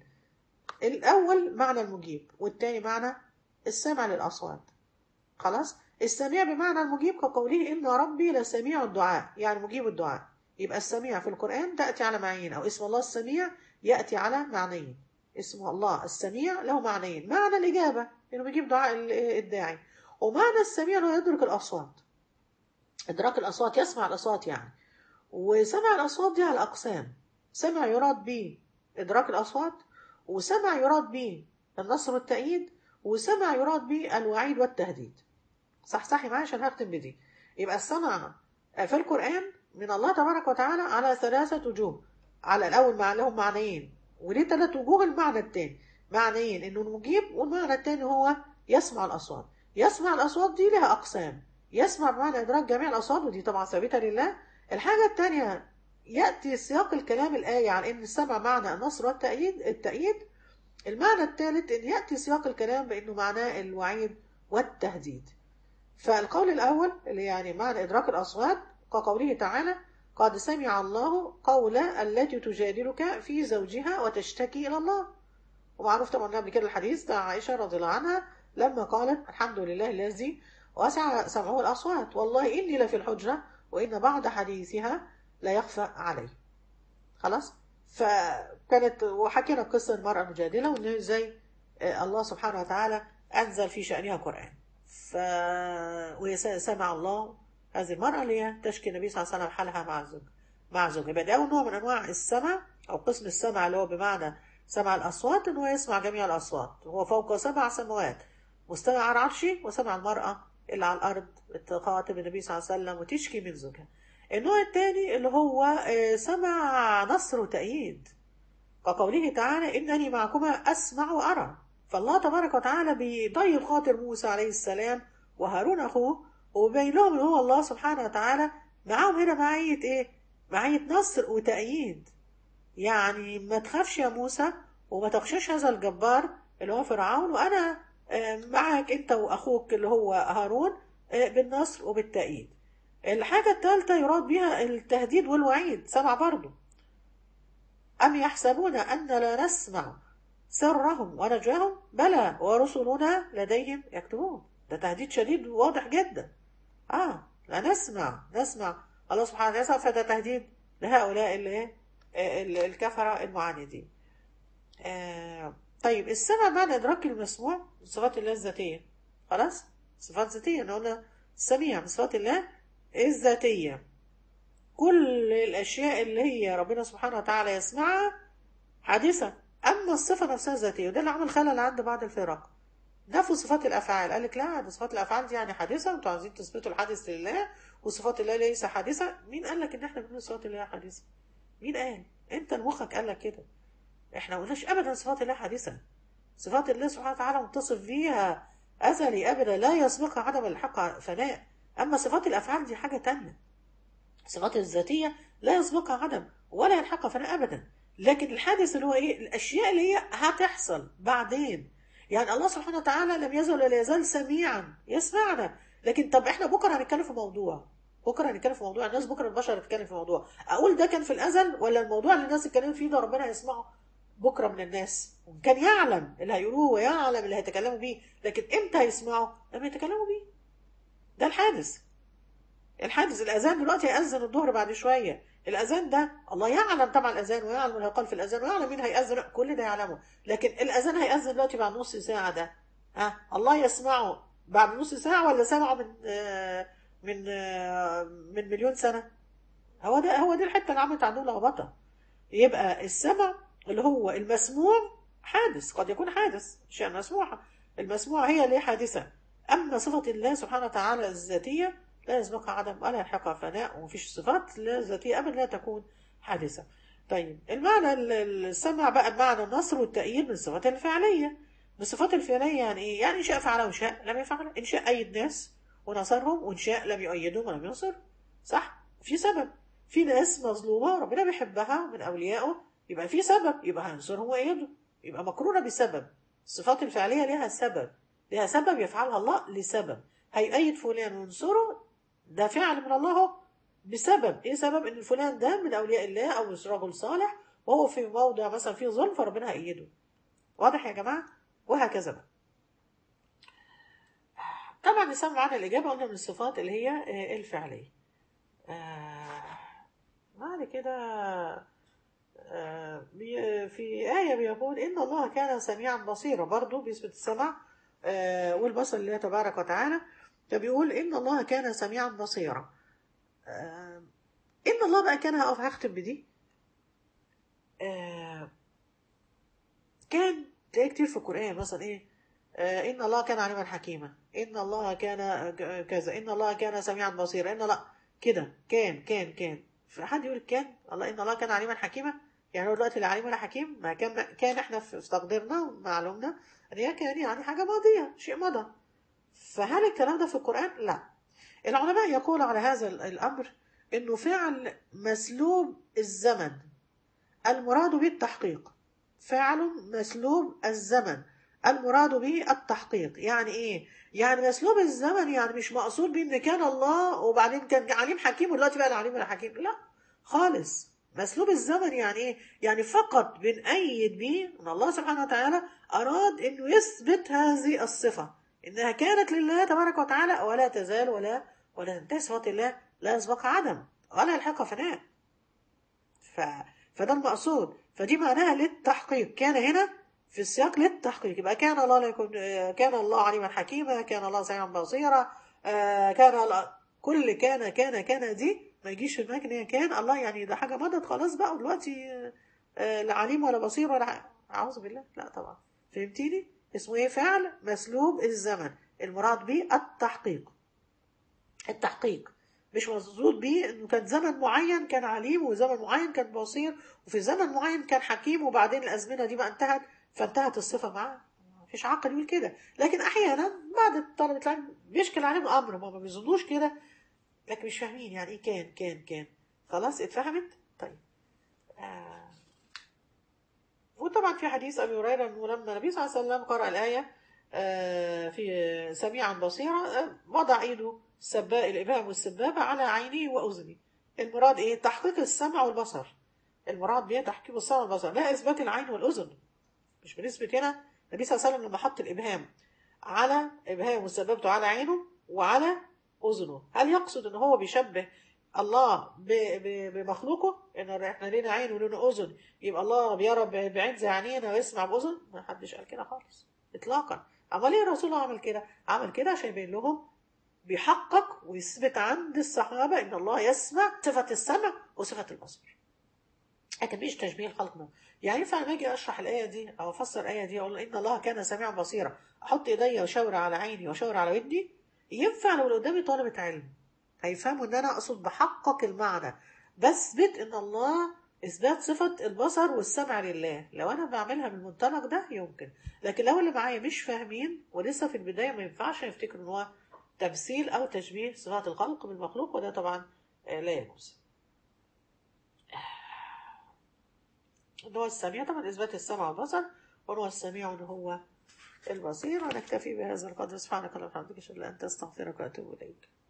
الأول معنى المجيب والتاني معنى السمع للأصوات خلاص السميع بمعنى المجيب كقوله إن ربي لسميع الدعاء يعني مجيب الدعاء يبقى السميع في القرآن تأتي على معنيين أو اسم الله السميع يأتي على معنيين اسم الله السميع له معنيين معنى الإجابة إنه بيجيب دعاء الداعي ومعنى السميع إنه يدرك الأصوات إدراك الأصوات يسمع الأصوات يعني وسمع الأصوات دي على أقسام سمع يراد به إدراك الأصوات وسمع يراد به النصر والتأييد وسمع يراد به الوعيد والتهديد صح صحي معايا عشان هختم بدي يبقى السمع في القرآن من الله تبارك وتعالى على ثلاثة وجوه على الأول مع لهم معنيين وليه ثلاث وجوه المعنى التاني معنيين إنه المجيب والمعنى التاني هو يسمع الأصوات يسمع الأصوات دي لها أقسام يسمع بمعنى إدراك جميع الأصوات ودي طبعا ثابتة لله الحاجة التانية يأتي سياق الكلام الآية عن إن السمع معنى النصر والتأييد التأييد المعنى الثالث إن يأتي سياق الكلام بأنه معناه الوعيد والتهديد فالقول الأول اللي يعني معنى إدراك الأصوات كقوله تعالى قد سمع الله قول التي تجادلك في زوجها وتشتكي إلى الله ومعروف طبعا قبل كده الحديث بتاع عائشة رضي الله عنها لما قالت الحمد لله الذي وسع سمعه الأصوات والله إني لفي الحجرة وإن بعض حديثها لا يخفى علي خلاص فكانت وحكينا قصة المرأة المجادلة وإن ازاي الله سبحانه وتعالى أنزل في شأنها قرآن ف وهي سمع الله هذه المرأة اللي هي تشكي النبي صلى الله عليه وسلم حالها مع الزوج مع زوجها يبقى ده أول نوع من أنواع السمع أو قسم السمع اللي هو بمعنى سمع الأصوات إن هو يسمع جميع الأصوات هو فوق سبع سماوات مستمع على عرشه وسمع المرأة اللي على الأرض تخاطب النبي صلى الله عليه وسلم وتشكي من زوجها النوع الثاني اللي هو سمع نصر وتأييد كقوله تعالى إنني معكما أسمع وأرى فالله تبارك وتعالى بيطيب خاطر موسى عليه السلام وهارون أخوه وبين لهم إن هو الله سبحانه وتعالى معاهم هنا معية إيه؟ معية نصر وتأييد يعني ما تخافش يا موسى وما تخشاش هذا الجبار اللي هو فرعون وأنا معك أنت وأخوك اللي هو هارون بالنصر وبالتأييد الحاجة الثالثة يراد بها التهديد والوعيد سمع برضه أم يحسبون أن لا نسمع سرهم ونجواهم بلى ورسلنا لديهم يكتبون ده تهديد شديد واضح جدا اه لا نسمع نسمع الله سبحانه وتعالى فده تهديد لهؤلاء اللي الكفرة المعاندين آه طيب السمع معنى إدراك المسموع صفات الله الذاتية خلاص صفات ذاتية قلنا السميع من صفات الله الذاتية كل الأشياء اللي هي ربنا سبحانه وتعالى يسمعها حادثة أما الصفة نفسها ذاتية وده اللي عمل خلل عند بعض الفرق نفوا صفات الأفعال قال لك لا ده صفات الأفعال دي يعني حادثة وأنتوا عايزين تثبتوا الحادث لله وصفات الله ليس حادثة مين قال لك إن إحنا بنقول صفات الله حادثة؟ مين قال؟ أنت مخك قال لك كده إحنا ما قلناش أبدا صفات الله حادثة صفات الله سبحانه وتعالى متصف بيها أزلي أبدا لا يسبقها عدم الحق فناء أما صفات الأفعال دي حاجة تانية الصفات الذاتية لا يسبقها عدم ولا يلحقها فناء أبدا لكن الحادث اللي هو إيه الأشياء اللي هي هتحصل بعدين يعني الله سبحانه وتعالى لم يزل ولا يزال سميعا يسمعنا لكن طب احنا بكره هنتكلم في موضوع بكره هنتكلم في موضوع الناس بكره البشر هتتكلم في موضوع اقول ده كان في الازل ولا الموضوع اللي الناس اتكلموا فيه ده ربنا هيسمعه بكره من الناس كان يعلم اللي هيقولوه ويعلم اللي هيتكلموا بيه لكن امتى هيسمعوا لما يتكلموا بيه ده الحادث الحادث الاذان دلوقتي هيأذن الظهر بعد شويه الاذان ده الله يعلم طبعا الاذان ويعلم اللي هيقال في الاذان ويعلم مين هيأذن كل ده يعلمه لكن الاذان هيأذن دلوقتي بعد نص ساعه ده ها الله يسمعه بعد نص ساعه ولا سمعه من آه من آه من مليون سنه هو ده هو دي الحته اللي عملت عندهم لخبطه يبقى السمع اللي هو المسموع حادث قد يكون حادث شيء مسموع المسموع هي اللي حادثه اما صفه الله سبحانه وتعالى الذاتيه لا يسبقها عدم ولا يلحقها فناء ومفيش صفات ذاتية أبدا لا تكون حادثة طيب المعنى السمع بقى بمعنى النصر والتأييد من الصفات الفعلية من الصفات الفعلية يعني إيه؟ يعني إن شاء فعل وإن شاء لم يفعل إن شاء أيد ناس ونصرهم وإن شاء لم يؤيدهم ولم ينصر صح في سبب في ناس مظلومة ربنا بيحبها من أوليائه يبقى في سبب يبقى هينصرهم ويأيدهم يبقى مقرونة بسبب الصفات الفعلية لها سبب لها سبب يفعلها الله لسبب هيأيد فلان وينصره ده فعل من الله بسبب ايه سبب ان فلان ده من اولياء الله او رجل صالح وهو في موضع مثلا فيه ظلم فربنا هيأيده واضح يا جماعه وهكذا بقى طبعا نسمع معانا الاجابه قلنا من الصفات اللي هي الفعليه بعد كده في آية بيقول إن الله كان سميعا بصيرا برضه بيثبت السمع والبصر لله تبارك وتعالى فبيقول إن الله كان سميعا بصيرا آه إن الله بقى كان هقف هختم بدي آه كان تلاقي كتير في القرآن مثلا إيه آه إن الله كان عليما حكيما إن الله كان كذا إن الله كان سميعا بصيرا إن الله كده كان كان كان فحد يقول كان الله إن الله كان عليما حكيما يعني هو دلوقتي لا عليم ولا حكيم ما كان كان احنا في تقديرنا ومعلومنا ان هي كان يعني حاجه ماضيه شيء مضى فهل الكلام ده في القرآن؟ لا العلماء يقول على هذا الأمر انه فعل مسلوب الزمن المراد به التحقيق فعل مسلوب الزمن المراد به التحقيق يعني ايه يعني مسلوب الزمن يعني مش مقصود به ان كان الله وبعدين كان عليم حكيم ودلوقتي بقى العليم ولا حكيم لا خالص مسلوب الزمن يعني ايه يعني فقط بنأيد به ان الله سبحانه وتعالى اراد انه يثبت هذه الصفه انها كانت لله تبارك وتعالى ولا تزال ولا ولا تنتهي صفات الله لا يسبقها عدم ولا يلحقها فناء ف... فده المقصود فدي معناها للتحقيق كان هنا في السياق للتحقيق يبقى كان الله لا يكون كان الله عليما حكيما كان الله سميعا بصيرا آه، كان الله كل كان كان كان دي ما يجيش في دماغك ان هي كان الله يعني ده حاجه مضت خلاص بقى ودلوقتي آه، آه، لا عليم ولا بصير ولا ع- اعوذ بالله لا طبعا فهمتيني اسمه ايه فعل مسلوب الزمن المراد به التحقيق التحقيق مش مقصود بيه انه كان زمن معين كان عليم وزمن معين كان بصير وفي زمن معين كان حكيم وبعدين الازمنه دي بقى انتهت فانتهت الصفه معاه مفيش عقل يقول كده لكن احيانا بعد طلبه العلم بيشكل عليهم امر ما ما بيظنوش كده لكن مش فاهمين يعني ايه كان كان كان خلاص اتفهمت طيب آه. وطبعا في حديث ابي هريره انه لما النبي صلى الله عليه وسلم قرأ الايه آه، في سميعا بصيرا آه، وضع ايده السباء الابهام والسبابه على عيني واذني المراد ايه تحقيق السمع والبصر المراد بيه تحقيق السمع والبصر لا اثبات العين والاذن مش بنثبت هنا النبي صلى الله عليه وسلم لما حط الابهام على ابهام وسببته على عينه وعلى اذنه هل يقصد ان هو بيشبه الله ب- ب- بمخلوقه ان احنا لينا عين ولنا اذن يبقى الله بيرى ب- بعين زي عينينا ويسمع باذن ما حدش قال كده خالص اطلاقا امال ليه الرسول الله عمل كده عمل كده عشان يبين لهم بيحقق ويثبت عند الصحابه ان الله يسمع صفه السمع وصفه البصر لكن مش تشبيه الخلق منه يعني ينفع لما اجي اشرح الايه دي او افسر الايه دي اقول ان الله كان سميعا بصيرا احط ايديا واشاور على عيني واشاور على ودني ينفع لو اللي قدامي طالبه علم هيفهموا ان انا اقصد بحقق المعنى بثبت ان الله اثبات صفه البصر والسمع لله لو انا بعملها بالمنطلق ده يمكن لكن لو اللي معايا مش فاهمين ولسه في البدايه ما ينفعش يفتكروا ان هو تمثيل او تشبيه صفات الخلق بالمخلوق وده طبعا آه، لا يجوز ان هو السميع طبعا اثبات السمع والبصر وان هو السميع وان هو البصير ونكتفي بهذا القدر سبحانك اللهم وبحمدك اشهد ان لا اله الا انت استغفرك واتوب اليك